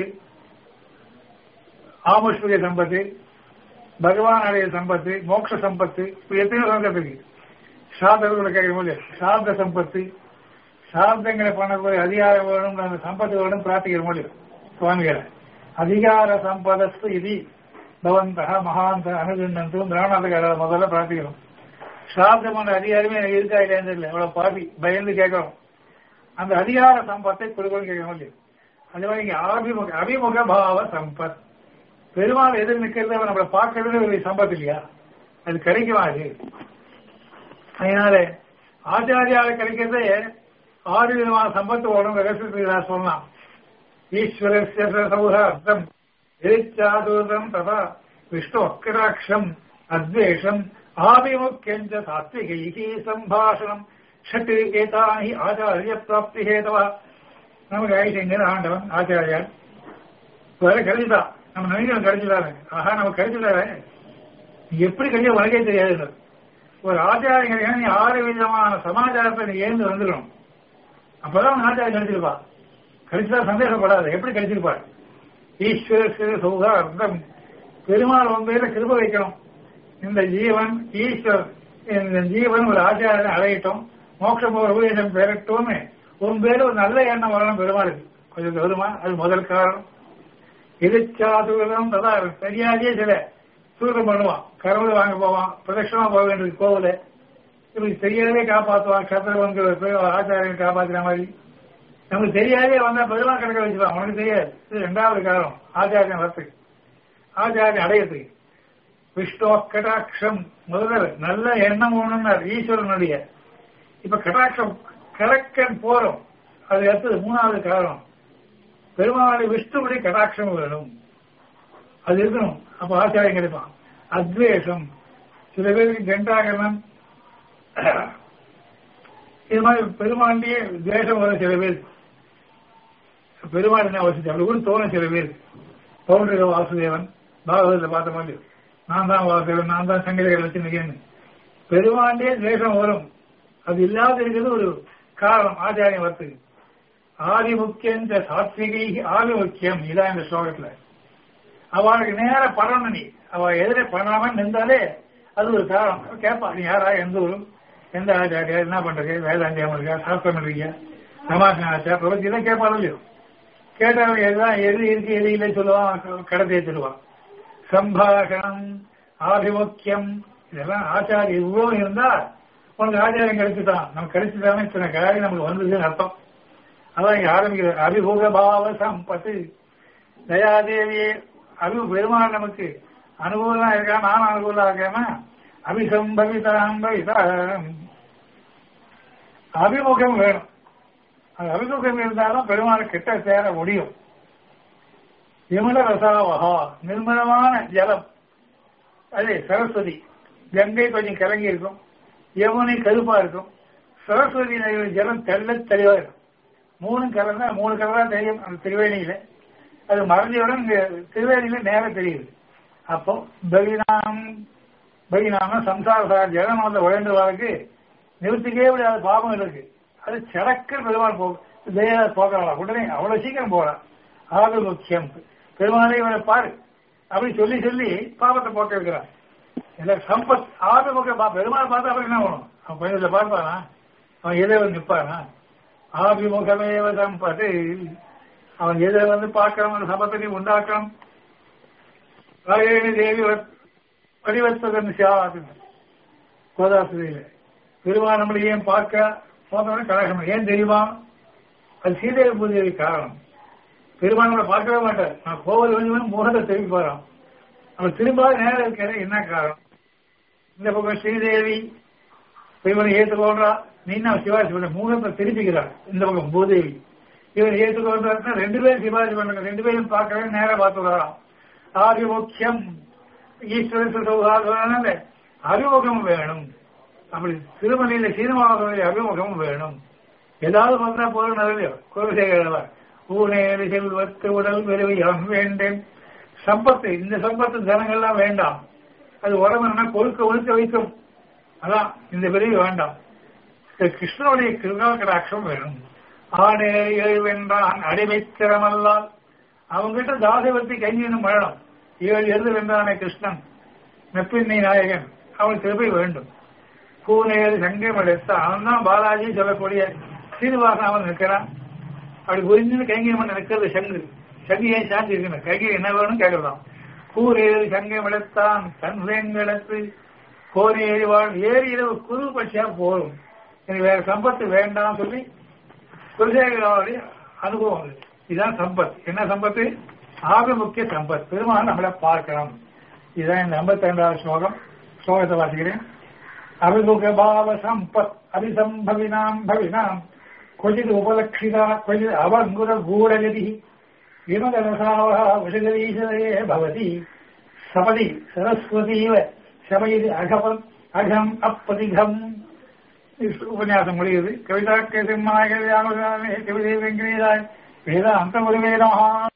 ஆமுஷ்மிக சம்பத்து பகவான் அடைய சம்பத்து மோட்ச சம்பத்து இப்ப எத்தனையோ சம்பத்து இருக்கு சாதகங்களை கேட்கும் போது சாந்த சம்பத்து சாந்தங்களை பண்ணக்கூடிய அதிகாரம் வேணும் அந்த சம்பத்து வேணும் பிரார்த்திக்கிற முடியும் சுவாமிகளை அதிகார சம்பதஸ்து இது பவந்தக மகாந்த அனுகந்தந்தும் திராணாதகார முதல்ல பிரார்த்திக்கணும் சாந்தமான அதிகாரமே எனக்கு இருக்கா இல்லையான்னு தெரியல எவ்வளவு பாவி பயந்து கேட்கணும் அந்த அதிகார சம்பத்தை கொடுக்கணும் கேட்க முடியும் அது மாதிரி இங்க அபிமுக அபிமுக பாவ சம்பத் பெருமாள் எதிர் நிற்கிறது நம்மளை பார்க்கறது ஒரு சம்பத் இல்லையா அது கிடைக்குமா அது அதனால ஆச்சாரியால கிடைக்கிறதே ஆறு விதமான சம்பத்து வரும் ரகசியத்தை சொல்லலாம் ஈஸ்வரஸ்ய சௌஹார்த்தம் எரிச்சாதூதம் ததா விஷ்ணு அக்கராட்சம் அத்வேஷம் ஆபிமுக்கியஞ்ச சாத்விகைகி சம்பாஷணம் ஷட் ஏதானி ஆச்சாரிய பிராப்தி ஹேதவா நமக்கு ஆயிஷங்கர் ஆண்டவன் ஆச்சாரியார் வேற கிடைச்சிட்டா நம்ம நினைக்கிறோம் கிடைச்சிட்டாரு ஆஹா நமக்கு கிடைச்சிட்டாரு எப்படி கிடைச்சா உனக்கே தெரியாது ஒரு ஆச்சாரியன் நீ ஆறு விதமான சமாச்சாரத்தை நீ ஏந்து வந்துடணும் அப்பதான் உன் ஆச்சாரம் கிடைச்சிருப்பா கிடைச்சா சந்தேகப்படாது எப்படி கிடைச்சிருப்பார் ஈஸ்வர சௌகார்த்தம் பெருமாள் உன் பேர்ல கிருப வைக்கணும் இந்த ஜீவன் ஈஸ்வர் இந்த ஜீவன் ஒரு ஆச்சாரனை அடையட்டும் மோட்சம் ஒரு உபதேசம் பெறட்டும்னு உன் பேர் ஒரு நல்ல எண்ணம் வரணும் பெருமாளுக்கு கொஞ்சம் வருமா அது முதல் காரணம் எதிர்ச்சாதுரம் ததா சரியாதே சில சூரம் பண்ணுவான் கருவல் வாங்க போவான் பிரதட்சணமா போக வேண்டியது கோவில இப்படி தெரியாதே காப்பாற்றுவான் கத்திரவங்க ஆச்சாரியன் காப்பாத்துற மாதிரி நமக்கு தெரியாதே வந்தா பெருமாள் கணக்க வச்சுருவான் உனக்கு தெரியாது இது ரெண்டாவது காரணம் ஆச்சாரியன் வரத்துக்கு ஆச்சாரியன் அடையத்துக்கு விஷ்ணு கடாட்சம் முதல்ல நல்ல எண்ணம் ஒண்ணுன்னார் ஈஸ்வரனுடைய இப்ப கடாட்சம் கலக்கன் போறோம் அது அடுத்தது மூணாவது காரணம் பெருமாளை விஷ்ணுவுடைய கடாட்சம் வேணும் அது இருக்கணும் அப்ப ஆச்சாரியம் கிடைப்பான் அத்வேஷம் சில பேருக்கு கண்டாகரணம் இது மாதிரி பெருமாண்டியே துவேஷம் வரும் சில பேர் பெருமாள் என்ன அவசியம் அப்படி கூட தோணும் சில பேர் பவுண்டரிக வாசுதேவன் பாகவதத்தை பார்த்த மாதிரி நான் தான் வாசுதேவன் நான் தான் சங்கதிகள் வச்சு நிற்கிறேன்னு பெருமாண்டியே துவேஷம் வரும் அது இல்லாத இருக்கிறது ஒரு காரணம் ஆச்சாரியம் வரத்துக்கு ஆதிமுக்கியம் சாத்விகை ஆதிமுக்கியம் இதான் இந்த ஸ்லோகத்துல அவளுக்கு நேர படணும் நீ அவ எதிரே பண்ணாம நின்றாலே அது ஒரு காரணம் கேட்பா நீ யாரா எந்த ஊரு எந்த ஆச்சாரியா என்ன பண்றது வேதாந்தியம் இருக்கா சாஸ்திரம் இருக்கீங்க சமாசம் ஆச்சா பிரபத்தி தான் கேட்பாலும் இல்லையோ கேட்டவன் எதுதான் எது இருக்கு எது இல்லை சொல்லுவான் கடத்தையே சொல்லுவான் சம்பாஷணம் ஆதிமுக்கியம் இதெல்லாம் ஆச்சாரியம் இவ்வளவு இருந்தா உனக்கு ஆச்சாரியம் கிடைச்சுட்டான் நமக்கு கிடைச்சுட்டானே இத்தனை காரியம் நமக்கு வந்ததுன்னு அர்த்தம் அதான் இங்க ஆரம்பிக்கிறது அபிபூக பாவ சம்பத்து தயாதேவியே அபி பெருமாள் நமக்கு அனுகூலம் இருக்கா நான் அனுகூலம் இருக்கேன்னா அபிசம்பவிதாம் பவிதாம் அபிமுகம் வேணும் அது அபிமுகம் இருந்தாலும் பெருமாள் கிட்ட சேர முடியும் விமல ரசாவகா நிர்மலமான ஜலம் அதே சரஸ்வதி கங்கை கொஞ்சம் கலங்கி இருக்கும் யமுனை கருப்பா இருக்கும் சரஸ்வதி நதியில் ஜலம் தெள்ள தெளிவா இருக்கும் மூணு கலந்தா மூணு கலரா தெரியும் அந்த திருவேணியில அது மறைஞ்சவுடன் இங்க திருவேணியில நேரம் தெரியுது அப்போ பகினாம் பகினாம சம்சார ஜனம் வந்து உழைந்துவாருக்கு நிறுத்திக்கவே முடியாத பாவம் இருக்கு அது சடக்கு பெருமாள் போகும் தயா போகிறாளா உடனே அவ்வளவு சீக்கிரம் போறான் ஆது முக்கியம் பெருமாளை இவனை பாரு அப்படி சொல்லி சொல்லி பாவத்தை போக்க வைக்கிறான் இல்ல சம்பத் ஆது முக்கியம் பெருமாள் பார்த்தா அப்புறம் என்ன பண்ணும் அவன் பையன்ல பார்ப்பானா அவன் எதை வந்து நிற்பானா ஆபிமுகமேவ சம்பது அவன் எதை வந்து பார்க்கணும் சம்பத்தை உண்டாக்கணும் ராயணி தேவி வடிவத்ததன் சாது கோதாசுரையில பெருமாள் நம்மளை ஏன் பார்க்க போனவன கழகம் ஏன் தெரியுமா அது சீதேவி பூதேவி காரணம் பெருமாள் நம்மளை பார்க்கவே மாட்டார் நான் கோவில் வந்து முகத்தை திரும்பி போறான் அவன் திரும்பாத நேரம் இருக்கிற என்ன காரணம் இந்த பக்கம் ஸ்ரீதேவி இவனை ஏற்றுக்கொள்றா நீ நான் சிவாஜி பண்ண மூணு திருப்பிக்கிறார் இந்த பக்கம் பூதேவி இவன் ஏற்றுக்கொள்றாருன்னா ரெண்டு பேரும் சிவாஜி பண்ணுங்க ரெண்டு பேரும் பார்க்கவே நேரம் பார்த்து வரான் ஆதிமுக்கியம் ஈஸ்வரன் சௌகாதனால அறிமுகம் வேணும் அப்படி திருமலையில சீனமாவதுடைய அறிமுகம் வேணும் ஏதாவது வந்தா போதும் நல்ல குலசேகரவர் ஊனேறு செல்வத்து உடல் வெறுவையாம் வேண்டேன் சம்பத்து இந்த சம்பத்து தனங்கள்லாம் வேண்டாம் அது உடம்புனா கொழுக்க ஒழுக்க வைக்கும் அதான் இந்த பிரிவு வேண்டாம் கிருஷ்ணனுடைய கிருகாகராட்சம் வேணும் ஆடேறு வென்றான் அடிமைத்திறமல்லால் அவங்கிட்ட தாசவர்த்தி கைஞ்சினும் மரணம் ஏழு எழுது வென்றானே கிருஷ்ணன் நப்பின்னை நாயகன் அவன் திருப்பி வேண்டும் பூனேறு சங்கம் எடுத்த அவன் தான் பாலாஜி சொல்லக்கூடிய சீனிவாசன் அவன் நிற்கிறான் அப்படி புரிஞ்சு கைங்கியம்மன் நிற்கிறது சங்கு சங்கு ஏன் சாந்தி இருக்கணும் கைகி என்ன வேணும் கேட்கலாம் கூரேறு சங்கம் எடுத்தான் தன் வேங்கடத்து கோரேறி வாழ் ஏறி இரவு குரு பட்சியா போரும் எனக்கு வேற சம்பத்து வேண்டாம் சொல்லி குலசேகராவுடைய அனுபவம் அது இதுதான் சம்பத் என்ன சம்பத்து ஆகமுக்கிய சம்பத் பெருமாள் நம்மளை பார்க்கணும் இதுதான் இந்த ஐம்பத்தி ரெண்டாவது ஸ்லோகம் ஸ்லோகத்தை வாசிக்கிறேன் அபிமுக பாவ சம்பத் அபிசம்பவினாம் பவினாம் क्वचित् उपलक्षिता क्वचित् अवङ्गुरगूढगतिः विमलरसावः वृषगरीशदये भवति सपदि सरस्वतीव शमयति अघपम् अघम् अपतिघम् उपन्यासம் முடியுது கவிதா கேசிம்மாய கவிதா கவிதை வெங்கடேதாய் வேதாந்த குருவே நமஹா